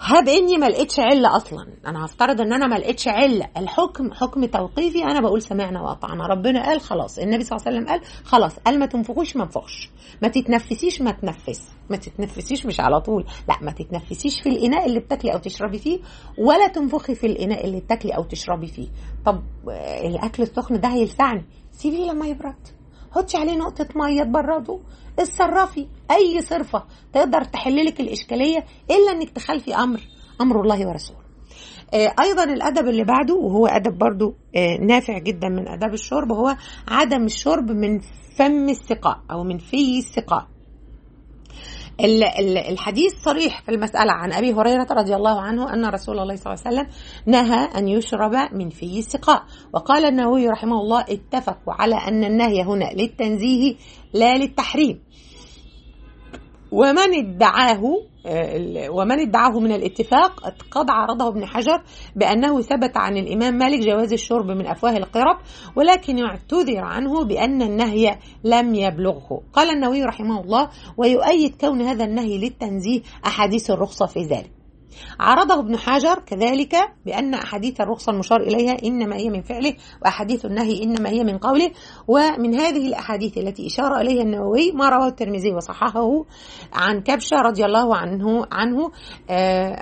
هب اني ما لقيتش عله اصلا انا هفترض ان انا ما لقيتش عله الحكم حكم توقيفي انا بقول سمعنا واطعنا ربنا قال خلاص النبي صلى الله عليه وسلم قال خلاص قال ما تنفخوش ما انفخش ما تتنفسيش ما تنفس ما تتنفسيش مش على طول لا ما تتنفسيش في الاناء اللي بتاكلي او تشربي فيه ولا تنفخي في الاناء اللي بتاكلي او تشربي فيه طب آه، الاكل السخن ده هيلسعني سيبيه لما يبرد حطي عليه نقطة مية تبرده اتصرفي أي صرفة تقدر تحللك الإشكالية إلا إنك تخالفي أمر أمر الله ورسوله آه، ايضا الادب اللي بعده وهو ادب برضو آه، نافع جدا من اداب الشرب هو عدم الشرب من فم السقاء او من في السقاء ال- ال- الحديث صريح في المسألة عن أبي هريرة رضي الله عنه أن رسول الله صلى الله عليه وسلم نهى أن يشرب من في السقاء وقال النووي رحمه الله اتفقوا على أن النهي هنا للتنزيه لا للتحريم ومن ادعاه آه، ومن ادعاه من الاتفاق قد عرضه ابن حجر بأنه ثبت عن الإمام مالك جواز الشرب من أفواه القرب ولكن اعتذر عنه بأن النهي لم يبلغه قال النووي رحمه الله ويؤيد كون هذا النهي للتنزيه أحاديث الرخصة في ذلك عرضه ابن حجر كذلك بأن أحاديث الرخصة المشار إليها إنما هي من فعله وأحاديث النهي إنما هي من قوله ومن هذه الأحاديث التي إشار إليها النووي ما رواه الترمذي وصححه عن كبشة رضي الله عنه عنه آه،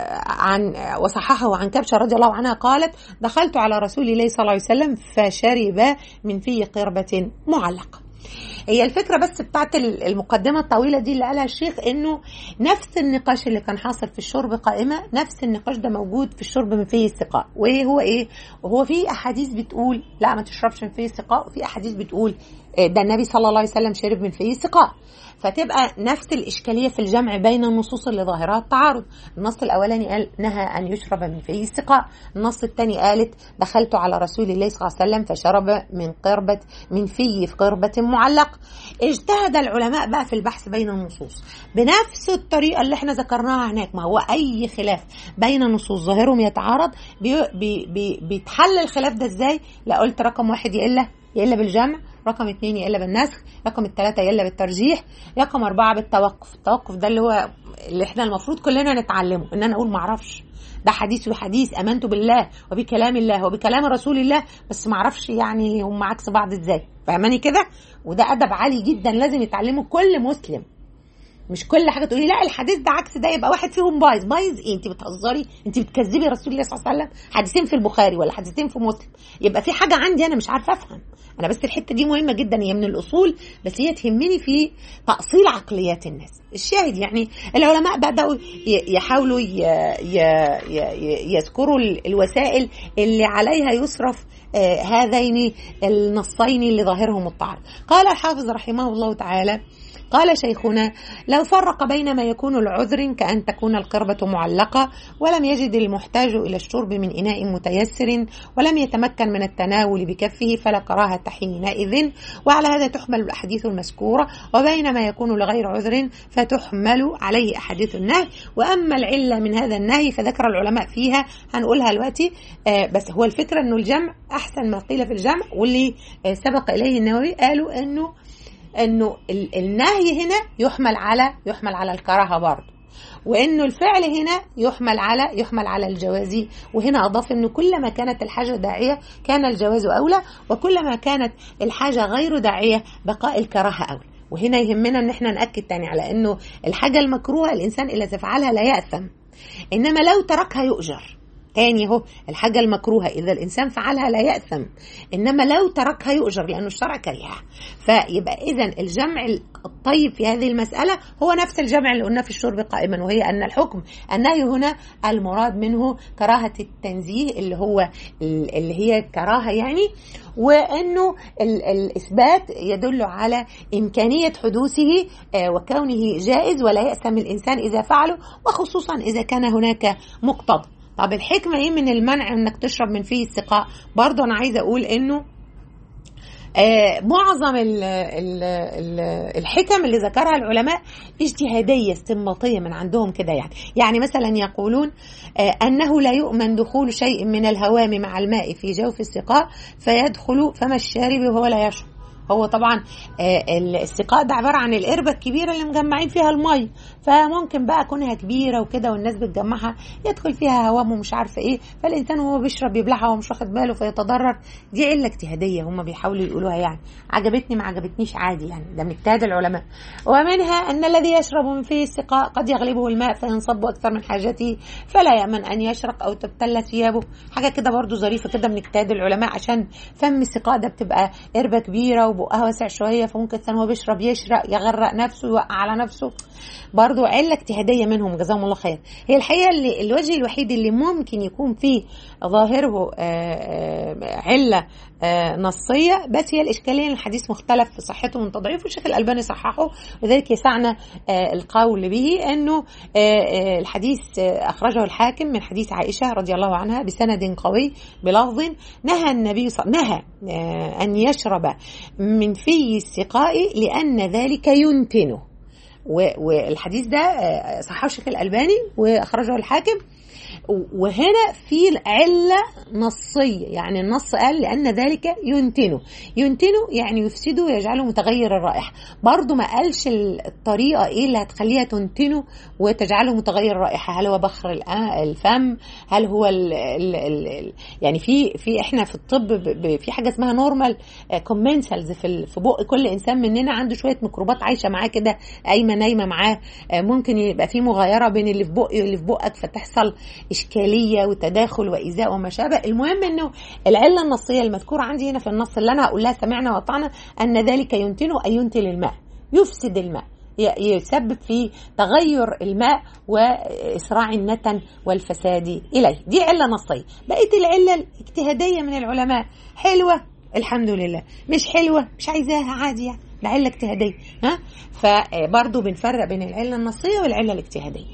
عن وصححه عن كبشة رضي الله عنها قالت دخلت على رسول الله صلى الله عليه وسلم فشرب من في قربة معلقة هي الفكره بس بتاعت المقدمه الطويله دي اللي قالها الشيخ انه نفس النقاش اللي كان حاصل في الشرب قائمه نفس النقاش ده موجود في الشرب من فيه السقاء وايه هو ايه وهو في احاديث بتقول لا ما تشربش من فيه السقاء وفي احاديث بتقول آه، ده النبي صلى الله عليه وسلم شرب من فيه السقاء فتبقى نفس الإشكالية في الجمع بين النصوص اللي ظاهرها التعارض النص الأولاني قال نهى أن يشرب من فيه السقاء النص الثاني قالت دخلت على رسول الله صلى الله عليه وسلم فشرب من قربة من فيه في قربة معلق اجتهد العلماء بقى في البحث بين النصوص بنفس الطريقة اللي احنا ذكرناها هناك ما هو أي خلاف بين نصوص ظاهرهم يتعارض بي بي بي بيتحل الخلاف ده ازاي لا قلت رقم واحد يا إلا يا إلا بالجمع رقم اثنين يا إلا بالنسخ رقم الثلاثة يا إلا بالترجيح رقم أربعة بالتوقف التوقف ده اللي هو اللي احنا المفروض كلنا نتعلمه ان انا اقول معرفش ده حديث وحديث امنت بالله وبكلام الله وبكلام رسول الله بس معرفش يعني هم عكس بعض ازاي فاهماني كده وده ادب عالي جدا لازم يتعلمه كل مسلم مش كل حاجه تقولي لا الحديث ده عكس ده يبقى واحد فيهم بايظ بايظ ايه انت بتهزري انت بتكذبي رسول الله صلى الله عليه وسلم حديثين في البخاري ولا حديثين في مسلم يبقى في حاجه عندي انا مش عارفه افهم انا بس الحته دي مهمه جدا هي من الاصول بس هي تهمني في تاصيل عقليات الناس الشاهد يعني العلماء بداوا ي- يحاولوا ي- ي- ي- يذكروا ال- الوسائل اللي عليها يصرف آه، هذين النصين اللي ظاهرهم التعارض قال الحافظ رحمه الله تعالى قال شيخنا لو فرق بين ما يكون العذر كأن تكون القربة معلقة ولم يجد المحتاج إلى الشرب من إناء متيسر ولم يتمكن من التناول بكفه فلا كراهة حينئذ وعلى هذا تحمل الأحاديث المذكورة وبين ما يكون لغير عذر فتحمل عليه أحاديث النهي وأما العلة من هذا النهي فذكر العلماء فيها هنقولها دلوقتي آه، بس هو الفكرة أنه الجمع أحسن ما قيل في الجمع واللي آه، سبق إليه النووي قالوا أنه انه ال- النهي هنا يحمل على يحمل على الكراهه برضه وانه الفعل هنا يحمل على يحمل على الجواز وهنا اضاف انه كلما كانت الحاجه داعيه كان الجواز اولى وكلما كانت الحاجه غير داعيه بقاء الكراهه اولى وهنا يهمنا ان احنا ناكد تاني على انه الحاجه المكروهه الانسان اذا فعلها لا ياثم انما لو تركها يؤجر تاني اهو الحاجة المكروهة إذا الإنسان فعلها لا يأثم إنما لو تركها يؤجر لأنه الشرع كرهها فيبقى إذا الجمع الطيب في هذه المسألة هو نفس الجمع اللي قلنا في الشرب قائما وهي أن الحكم النهي هنا المراد منه كراهة التنزيه اللي هو اللي هي كراهة يعني وأنه ال- الإثبات يدل على إمكانية حدوثه آه، وكونه جائز ولا يأثم الإنسان إذا فعله وخصوصا إذا كان هناك مقتضى طب الحكمة ايه من المنع انك تشرب من فيه السقاء برضو انا عايزة اقول انه آه معظم ال ال ال الحكم اللي ذكرها العلماء اجتهادية استنباطية من عندهم كده يعني يعني مثلا يقولون آه أنه لا يؤمن دخول شيء من الهوام مع الماء في جوف السقاء فيدخل فم الشارب وهو لا يشرب هو طبعا آه، ال- السقاء ده عباره عن القربه الكبيره اللي مجمعين فيها المي فممكن بقى كونها كبيره وكده والناس بتجمعها يدخل فيها هوام ومش عارفه ايه فالانسان وهو بيشرب يبلعها وهو مش واخد باله فيتضرر دي عله اجتهاديه هم بيحاولوا يقولوها يعني عجبتني ما عجبتنيش عادي يعني ده من اجتهاد العلماء ومنها ان الذي يشرب من فيه السقاء قد يغلبه الماء فينصب اكثر من حاجته فلا يامن ان يشرق او تبتل ثيابه حاجه كده برضو ظريفه كده من اجتهاد العلماء عشان فم السقاء ده بتبقى قربه كبيره وبقها واسع شويه فممكن الانسان وهو بيشرب يشرق يغرق نفسه يوقع على نفسه برضو علة اجتهادية منهم جزاهم الله خير هي الحقيقة اللي الوجه الوحيد اللي ممكن يكون فيه ظاهره آه، آه، علة آه، نصية بس هي الإشكالية إن الحديث مختلف في صحته من تضعيفه الشيخ الألباني صححه وذلك يسعنا آه، القول به أنه آه، آه، الحديث آه، أخرجه الحاكم من حديث عائشة رضي الله عنها بسند قوي بلفظ نهى النبي صلى نهى آه، أن يشرب من في السقاء لأن ذلك ينتنه و- والحديث ده آه، صححه الشيخ الألباني وأخرجه الحاكم وهنا في علة نصية يعني النص قال لأن ذلك ينتنه ينتنه يعني يفسده ويجعله متغير الرائحة برضو ما قالش ال- الطريقة إيه اللي هتخليها تنتنه وتجعله متغير الرائحة هل هو بخر الآ- الفم هل هو ال ال ال ال يعني في في احنا في الطب ب- ب- في حاجه اسمها نورمال كومنسلز في ال- في بق كل انسان مننا عنده شويه ميكروبات عايشه معاه كده قايمه نايمه معاه آه، ممكن يبقى في مغايره بين اللي في بقي واللي في بقك فتحصل اشكاليه وتداخل وايذاء وما شابه المهم انه العله النصيه المذكوره عندي هنا في النص اللي انا هقول لها سمعنا وأطعنا ان ذلك ينتنه اي ينتن الماء يفسد الماء ي- يسبب في تغير الماء وإسراع النتن والفساد إليه دي علة نصية بقيت العلة الاجتهادية من العلماء حلوة الحمد لله مش حلوة مش عايزاها عادي يعني ده علة اجتهادية ها فبرضه بنفرق بين العلة النصية والعلة الاجتهادية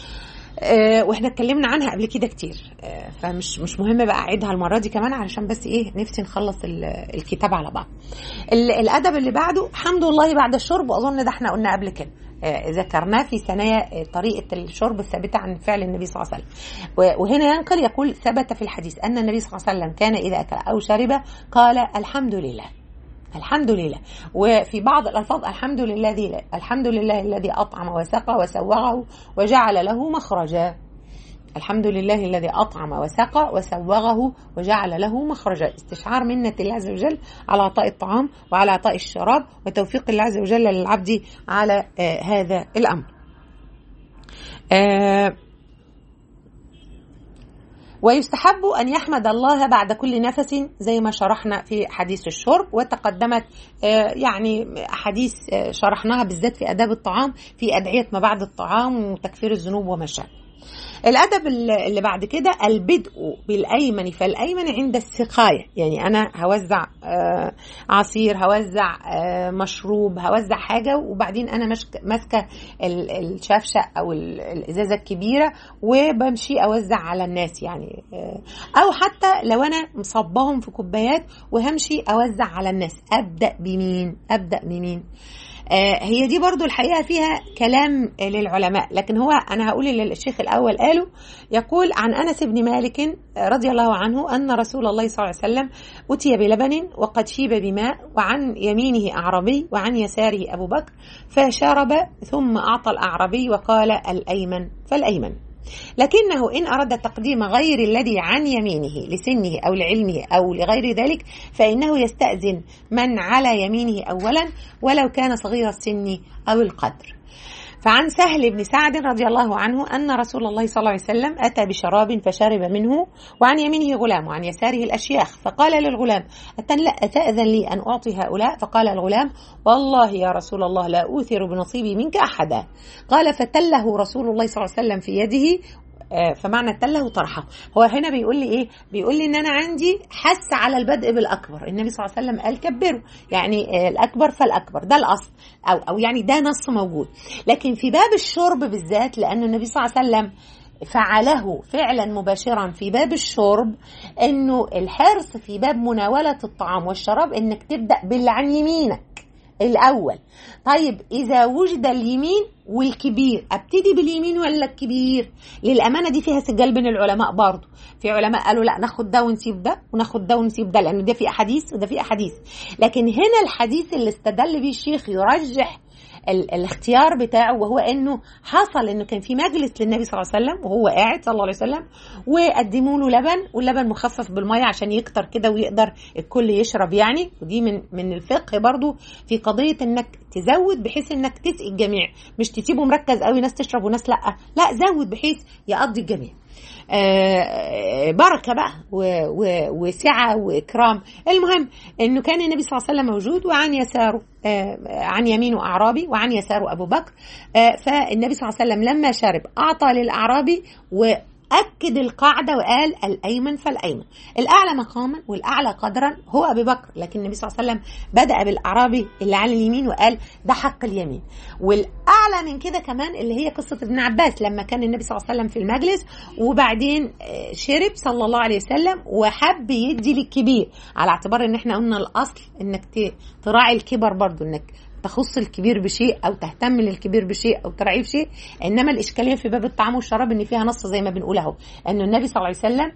آه، واحنا اتكلمنا عنها قبل كده كتير آه، فمش مش مهم بقى اعيدها المره دي كمان علشان بس ايه نفسي نخلص ال- الكتاب على بعض ال- الادب اللي بعده حمد الله بعد الشرب واظن ده احنا قلنا قبل كده آه، ذكرناه في ثنايا آه، طريقه الشرب الثابته عن فعل النبي صلى الله عليه وسلم و- وهنا ينقل يقول ثبت في الحديث ان النبي صلى الله عليه وسلم كان اذا اكل او شرب قال الحمد لله الحمد لله وفي بعض الالفاظ الحمد لله الذي الحمد لله الذي اطعم وسقى وسوغه وجعل له مخرجا الحمد لله الذي أطعم وسقى وسوغه وجعل له مخرجا استشعار منة الله عز وجل على عطاء الطعام وعلى عطاء الشراب وتوفيق الله عز وجل للعبد على آه هذا الأمر آه ويستحب أن يحمد الله بعد كل نفس زي ما شرحنا في حديث الشرب وتقدمت آه، يعني أحاديث آه، شرحناها بالذات في آداب الطعام في أدعية ما بعد الطعام وتكفير الذنوب وما شابه الادب اللي اللي بعد كده البدء بالايمن فالايمن عند السقايه يعني انا هوزع آه، عصير هوزع آه، مشروب هوزع حاجه وبعدين انا ماسك- ماسكه ال- الشفشه او ال- الازازه الكبيره وبمشي اوزع على الناس يعني آه، او حتى لو انا مصباهم في كوبايات وهمشي اوزع على الناس ابدا بمين ابدا بمين آه، هي دي برضو الحقيقة فيها كلام آه، للعلماء لكن هو أنا هقول اللي الشيخ الأول قاله يقول عن أنس بن مالك آه، رضي الله عنه أن رسول الله صلى الله عليه وسلم أتي بلبن وقد شيب بماء وعن يمينه أعربي وعن يساره أبو بكر فشرب ثم أعطى الأعربي وقال الأيمن فالأيمن لكنه إن أراد تقديم غير الذي عن يمينه لسنه أو لعلمه أو لغير ذلك فإنه يستأذن من على يمينه أولا ولو كان صغير السن أو القدر فعن سهل بن سعد رضي الله عنه أن رسول الله صلى الله عليه وسلم أتى بشراب فشرب منه وعن يمينه غلام وعن يساره الأشياخ فقال للغلام أتن- أتأذن لي أن أعطي هؤلاء فقال الغلام والله يا رسول الله لا أوثر بنصيبي منك أحدا قال فتله رسول الله صلى الله عليه وسلم في يده آه، فمعنى تله طرحه هو هنا بيقول لي ايه بيقول لي ان انا عندي حث على البدء بالاكبر النبي صلى الله عليه وسلم قال كبروا يعني آه، الاكبر فالاكبر ده الاصل او او يعني ده نص موجود لكن في باب الشرب بالذات لان النبي صلى الله عليه وسلم فعله فعلا مباشرا في باب الشرب انه الحرص في باب مناوله الطعام والشراب انك تبدا باللي عن يمينك الاول طيب اذا وجد اليمين والكبير ابتدي باليمين ولا الكبير للامانه دي فيها سجال بين العلماء برضه في علماء قالوا لا ناخد ده ونسيب ده وناخد ده ونسيب ده لانه ده في احاديث وده في احاديث لكن هنا الحديث اللي استدل بيه الشيخ يرجح ال- الاختيار بتاعه وهو انه حصل انه كان في مجلس للنبي صلى الله عليه وسلم وهو قاعد صلى الله عليه وسلم وقدموا له لبن واللبن مخفف بالميه عشان يكتر كده ويقدر الكل يشرب يعني ودي من من الفقه برضو في قضيه انك تزود بحيث انك تسقي الجميع مش تسيبه مركز قوي ناس تشرب وناس لا لا زود بحيث يقضي الجميع آه، بركه بقى و- و- وسعه واكرام المهم انه كان النبي صلى الله عليه وسلم موجود وعن يساره آه، عن يمينه اعرابي وعن يساره ابو بكر آه، فالنبي صلى الله عليه وسلم لما شرب اعطى للاعرابي و أكد القاعدة وقال الأيمن فالأيمن الأعلى مقاما والأعلى قدرا هو أبي بكر لكن النبي صلى الله عليه وسلم بدأ بالأعرابي اللي على اليمين وقال ده حق اليمين والأعلى من كده كمان اللي هي قصة ابن عباس لما كان النبي صلى الله عليه وسلم في المجلس وبعدين آه، شرب صلى الله عليه وسلم وحب يدي للكبير على اعتبار ان احنا قلنا الأصل انك ت- تراعي الكبر برضو انك تخص الكبير بشيء او تهتم للكبير بشيء او تراعيه بشيء انما الاشكاليه في باب الطعام والشراب ان فيها نص زي ما بنقول اهو ان النبي صلى الله عليه وسلم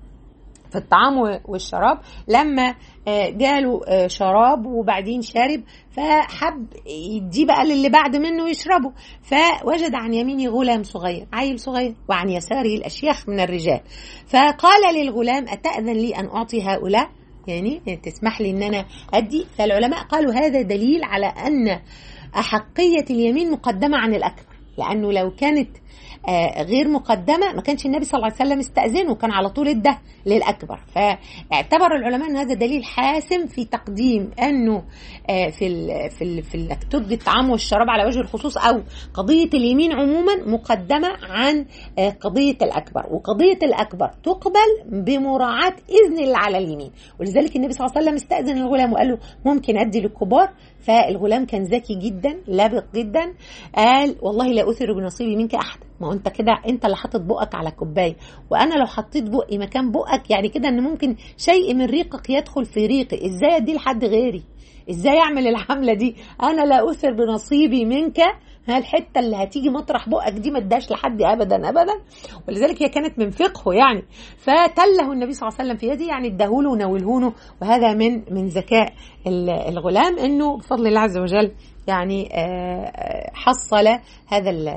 في الطعام و- والشراب لما آه، جاله آه، شراب وبعدين شارب فحب يديه بقى للي بعد منه يشربه فوجد عن يمينه غلام صغير عيل صغير وعن يساره الأشياخ من الرجال فقال للغلام أتأذن لي أن أعطي هؤلاء يعني تسمح لي أن أنا أدي فالعلماء قالوا هذا دليل على أن أحقية اليمين مقدمة عن الأكبر لأنه لو كانت آه، غير مقدمة ما كانش النبي صلى الله عليه وسلم استأذنه كان على طول ده للأكبر فاعتبر العلماء أن هذا دليل حاسم في تقديم أنه آه، في ال في ال في انك تدي الطعام والشراب على وجه الخصوص أو قضية اليمين عموما مقدمة عن آه، قضية الأكبر وقضية الأكبر تقبل بمراعاة إذن اللي على اليمين ولذلك النبي صلى الله عليه وسلم استأذن الغلام وقال له ممكن أدي للكبار فالغلام كان ذكي جدا لابق جدا قال والله لا أثر بنصيبي منك أحد ما هو انت كده انت اللي حاطط بقك على كوبايه وانا لو حطيت بقي مكان بقك يعني كده ان ممكن شيء من ريقك يدخل في ريقي ازاي ادي لحد غيري ازاي اعمل الحمله دي انا لا اثر بنصيبي منك ها الحته اللي هتيجي مطرح بقك دي ما اداش لحد ابدا ابدا ولذلك هي كانت من فقهه يعني فتله النبي صلى الله عليه وسلم في يده يعني اداهوله ونولهونه وهذا من من ذكاء ال- الغلام انه بفضل الله عز وجل يعني آه، آه، حصل هذا ال-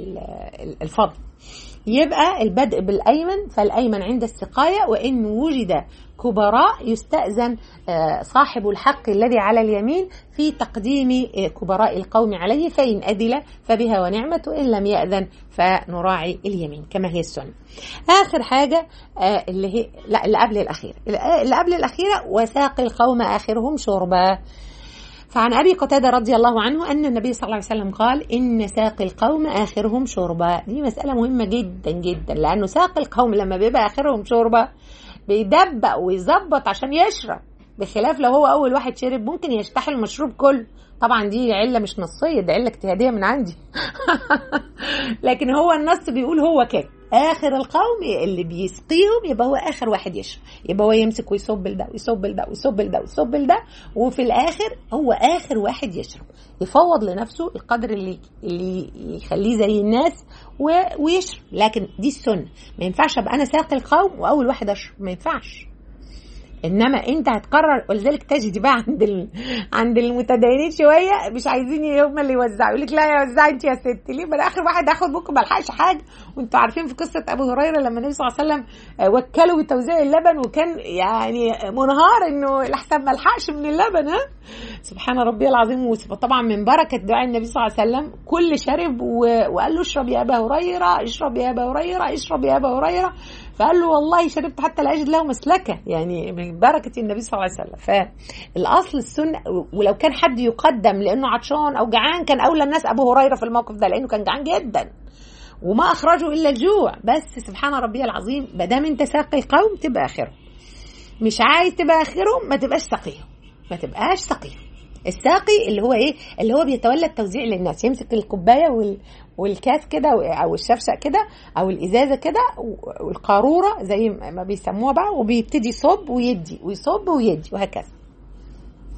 ال- الفضل يبقى البدء بالأيمن فالأيمن عند السقاية وإن وجد كبراء يستأذن آه، صاحب الحق الذي على اليمين في تقديم آه، كبراء القوم عليه فإن أذل فبها ونعمة وإن لم يأذن فنراعي اليمين كما هي السنة آخر حاجة آه، اللي هي لا اللي قبل الأخيرة اللي قبل الأخيرة وساقي القوم آخرهم شربا فعن ابي قتاده رضي الله عنه ان النبي صلى الله عليه وسلم قال ان ساقي القوم اخرهم شربا دي مساله مهمه جدا جدا لانه ساقي القوم لما بيبقى اخرهم شربا بيدبق ويظبط عشان يشرب بخلاف لو هو اول واحد شرب ممكن يشتحي المشروب كله طبعا دي عله مش نصيه دي عله اجتهاديه من عندي لكن هو النص بيقول هو كده اخر القوم اللي بيسقيهم يبقى هو اخر واحد يشرب يبقى هو يمسك ويصب لده ويصب لده ويصب لده ويصب لده وفي الاخر هو اخر واحد يشرب يفوض لنفسه القدر اللي اللي يخليه زي الناس و- ويشرب لكن دي السنه ما ينفعش ابقى انا ساقي القوم واول واحد اشرب ما ينفعش انما انت هتقرر ولذلك تجدي بقى عند ال... عند المتدينين شويه مش عايزين هم اللي يوزعوا يقول لك لا يا وزعي انت يا ست ليه ما أنا اخر واحد هاخد ممكن ما الحقش حاجه وانتوا عارفين في قصه ابو هريره لما النبي صلى الله عليه وسلم آه، وكله بتوزيع اللبن وكان يعني منهار انه الاحسن ما الحقش من اللبن ها سبحان ربي العظيم وطبعا من بركه دعاء النبي صلى الله عليه وسلم كل شرب و... وقال له اشرب يا ابا هريره اشرب يا ابا هريره اشرب يا ابا هريره فقال له والله شربت حتى لا اجد له مسلكه يعني من بركه النبي صلى الله عليه وسلم فالاصل السنه ولو كان حد يقدم لانه عطشان او جعان كان اولى الناس ابو هريره في الموقف ده لانه كان جعان جدا وما اخرجه الا الجوع بس سبحان ربي العظيم ما دام انت ساقي القوم تبقى اخرهم مش عايز تبقى اخرهم ما تبقاش سقيهم ما تبقاش سقيهم الساقي اللي هو ايه اللي هو بيتولى التوزيع للناس يمسك الكوبايه وال والكاس كده او الشفشق كده او الازازه كده والقاروره زي ما بيسموها بقى وبيبتدي يصب ويدي ويصب ويدي وهكذا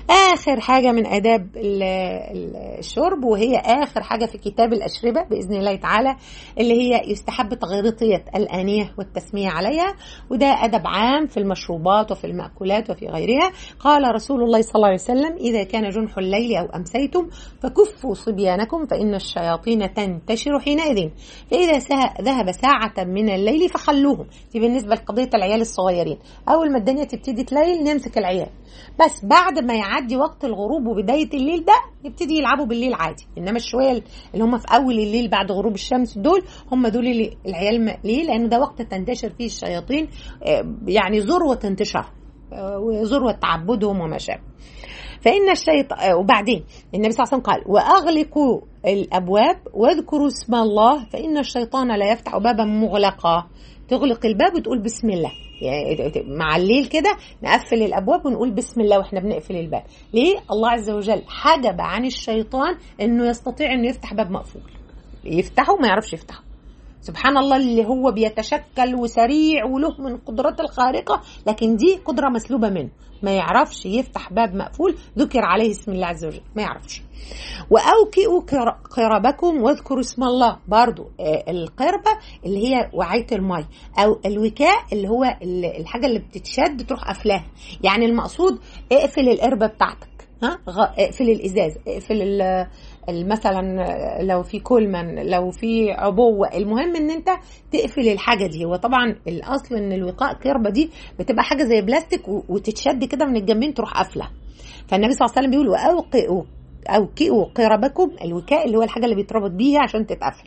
اخر حاجه من اداب ال- ال- الشرب وهي اخر حاجه في كتاب الاشربه باذن الله تعالى اللي هي يستحب تغطيه الانيه والتسميه عليها وده ادب عام في المشروبات وفي الماكولات وفي غيرها قال رسول الله صلى الله عليه وسلم اذا كان جنح الليل او امسيتم فكفوا صبيانكم فان الشياطين تنتشر حينئذ فاذا سه- ذهب ساعه من الليل فخلوهم دي بالنسبه لقضيه العيال الصغيرين اول ما الدنيا تبتدي تليل نمسك العيال بس بعد ما يعدي وقت الغروب وبدايه الليل ده يبتدي يلعبوا بالليل عادي انما الشويه اللي هم في اول الليل بعد غروب الشمس دول هم دول اللي العيال م- ليه لان ده وقت تنتشر فيه الشياطين آه، يعني ذروه انتشار آه، وذروه تعبدهم وما شابه فإن الشيطان وبعدين النبي صلى الله عليه وسلم قال وأغلقوا الأبواب واذكروا اسم الله فإن الشيطان لا يفتح بابا مغلقا تغلق الباب وتقول بسم الله يعني مع الليل كده نقفل الابواب ونقول بسم الله واحنا بنقفل الباب ليه الله عز وجل حجب عن الشيطان انه يستطيع انه يفتح باب مقفول يفتحه ما يعرفش يفتحه سبحان الله اللي هو بيتشكل وسريع وله من القدرات الخارقة لكن دي قدرة مسلوبة منه ما يعرفش يفتح باب مقفول ذكر عليه اسم الله عز وجل ما يعرفش وأوكئوا قر- قربكم واذكروا اسم الله برضو آه، القربة اللي هي وعية المي أو الوكاء اللي هو ال- الحاجة اللي بتتشد تروح قافلاها يعني المقصود اقفل القربة بتاعتك ها غ- اقفل الازاز اقفل ال- ال- مثلا لو في كولمان لو في عبوه المهم ان انت تقفل الحاجه دي هو طبعا الاصل ان الوقاء كربه دي بتبقى حاجه زي بلاستيك و- وتتشد كده من الجنبين تروح قافله فالنبي صلى الله عليه وسلم بيقول واوقئوا اوكئوا قربكم الوكاء اللي هو الحاجه اللي بيتربط بيها عشان تتقفل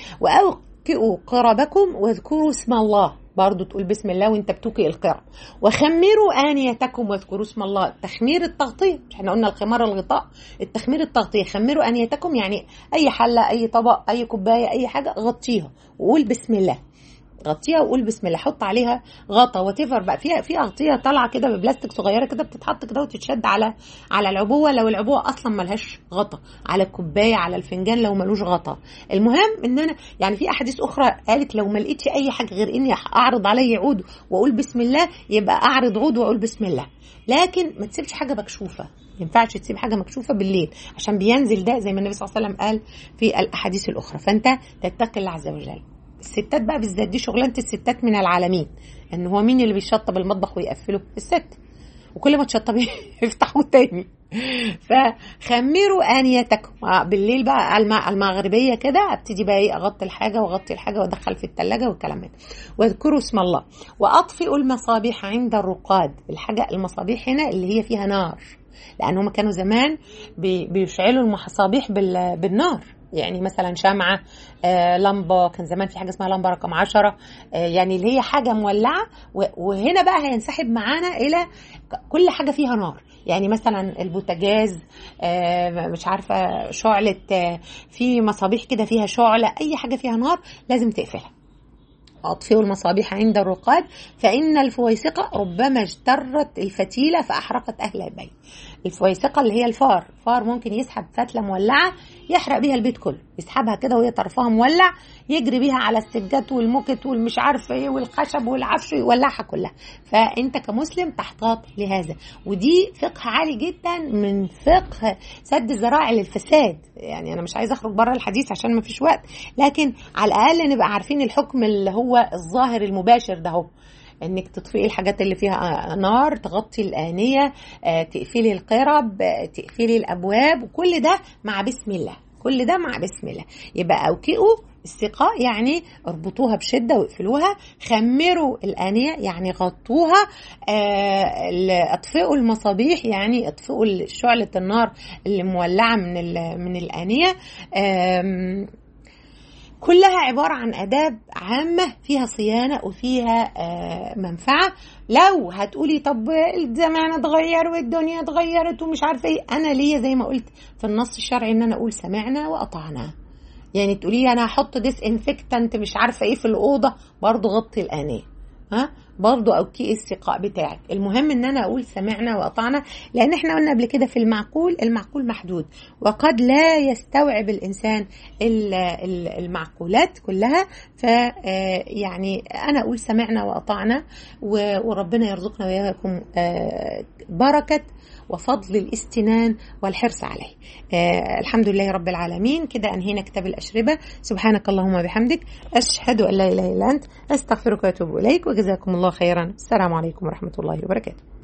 واوقئوا قربكم واذكروا اسم الله برضو تقول بسم الله وانت بتوكي القرب وخمروا آنيتكم واذكروا اسم الله تخمير التغطية مش احنا قلنا الخمار الغطاء التخمير التغطية خمروا آنيتكم يعني أي حلة أي طبق أي كوباية أي حاجة غطيها وقول بسم الله غطيها وقول بسم الله حط عليها غطا وتفر بقى فيها في اغطيه طالعه كده ببلاستيك صغيره كده بتتحط كده وتتشد على على العبوه لو العبوه اصلا ملهاش غطا على الكوبايه على الفنجان لو ملوش غطا المهم ان انا يعني في احاديث اخرى قالت لو ما لقيتش اي حاجه غير اني اعرض علي عود واقول بسم الله يبقى اعرض عود واقول بسم الله لكن ما تسيبش حاجه مكشوفه ما ينفعش تسيب حاجه مكشوفه بالليل عشان بينزل ده زي ما النبي صلى الله عليه وسلم قال في الاحاديث الاخرى فانت تتقي الله عز وجل الستات بقى بالذات دي شغلانه الستات من العالمين ان هو مين اللي بيشطب المطبخ ويقفله الست وكل ما تشطبيه يفتحوه تاني فخمروا انيتكم آه، بالليل بقى على المع- المغربيه كده ابتدي بقى ايه اغطي الحاجه واغطي الحاجه وادخل في الثلاجه والكلام ده واذكروا اسم الله واطفئوا المصابيح عند الرقاد الحاجه المصابيح هنا اللي هي فيها نار لان هم كانوا زمان بي- بيشعلوا المصابيح بال- بالنار يعني مثلا شمعة آه، لمبة كان زمان في حاجة اسمها لمبة رقم عشرة آه، يعني اللي هي حاجة مولعة و- وهنا بقى هينسحب معانا إلى ك- كل حاجة فيها نار يعني مثلا البوتاجاز آه، مش عارفة شعلة آه، في مصابيح كده فيها شعلة أي حاجة فيها نار لازم تقفلها أطفئوا المصابيح عند الرقاد فإن الفويسقة ربما اجترت الفتيلة فأحرقت أهل البيت الفويسقة اللي هي الفار الفار ممكن يسحب فتلة مولعة يحرق بيها البيت كله يسحبها كده وهي طرفها مولع يجري بيها على السجاد والموكت والمش عارفه ايه والخشب والعفش يولعها كلها فانت كمسلم تحتاط لهذا ودي فقه عالي جدا من فقه سد الذرائع للفساد يعني انا مش عايزه اخرج بره الحديث عشان ما فيش وقت لكن على الاقل نبقى عارفين الحكم اللي هو الظاهر المباشر ده هو انك تطفئي الحاجات اللي فيها نار تغطي الانيه آه، تقفلي القرب آه، تقفلي الابواب وكل ده مع بسم الله كل ده مع بسم الله يبقى اوكئوا استقاء يعني اربطوها بشده واقفلوها خمروا الانيه يعني غطوها آه، ال- اطفئوا المصابيح يعني اطفئوا شعله النار اللي مولعه من ال- من الانيه آم، كلها عبارة عن آداب عامة فيها صيانة وفيها آه، منفعة لو هتقولي طب الزمان اتغير والدنيا اتغيرت ومش عارفة ايه أنا ليا زي ما قلت في النص الشرعي إن أنا أقول سمعنا وأطعنا يعني تقولي لي أنا هحط ديس انفكتنت مش عارفة ايه في الأوضة برضو غطي الآنية ها برضو اوكي السقاء بتاعك المهم ان انا اقول سمعنا واطعنا لان احنا قلنا قبل كده في المعقول المعقول محدود وقد لا يستوعب الانسان ال- ال- المعقولات كلها ف آه، يعني انا اقول سمعنا واطعنا و- وربنا يرزقنا واياكم آه، بركه وفضل الاستنان والحرص عليه آه الحمد لله رب العالمين كده أنهينا كتاب الأشربة سبحانك اللهم وبحمدك أشهد أن لا إله إلا أنت أستغفرك وأتوب إليك وجزاكم الله خيرا السلام عليكم ورحمة الله وبركاته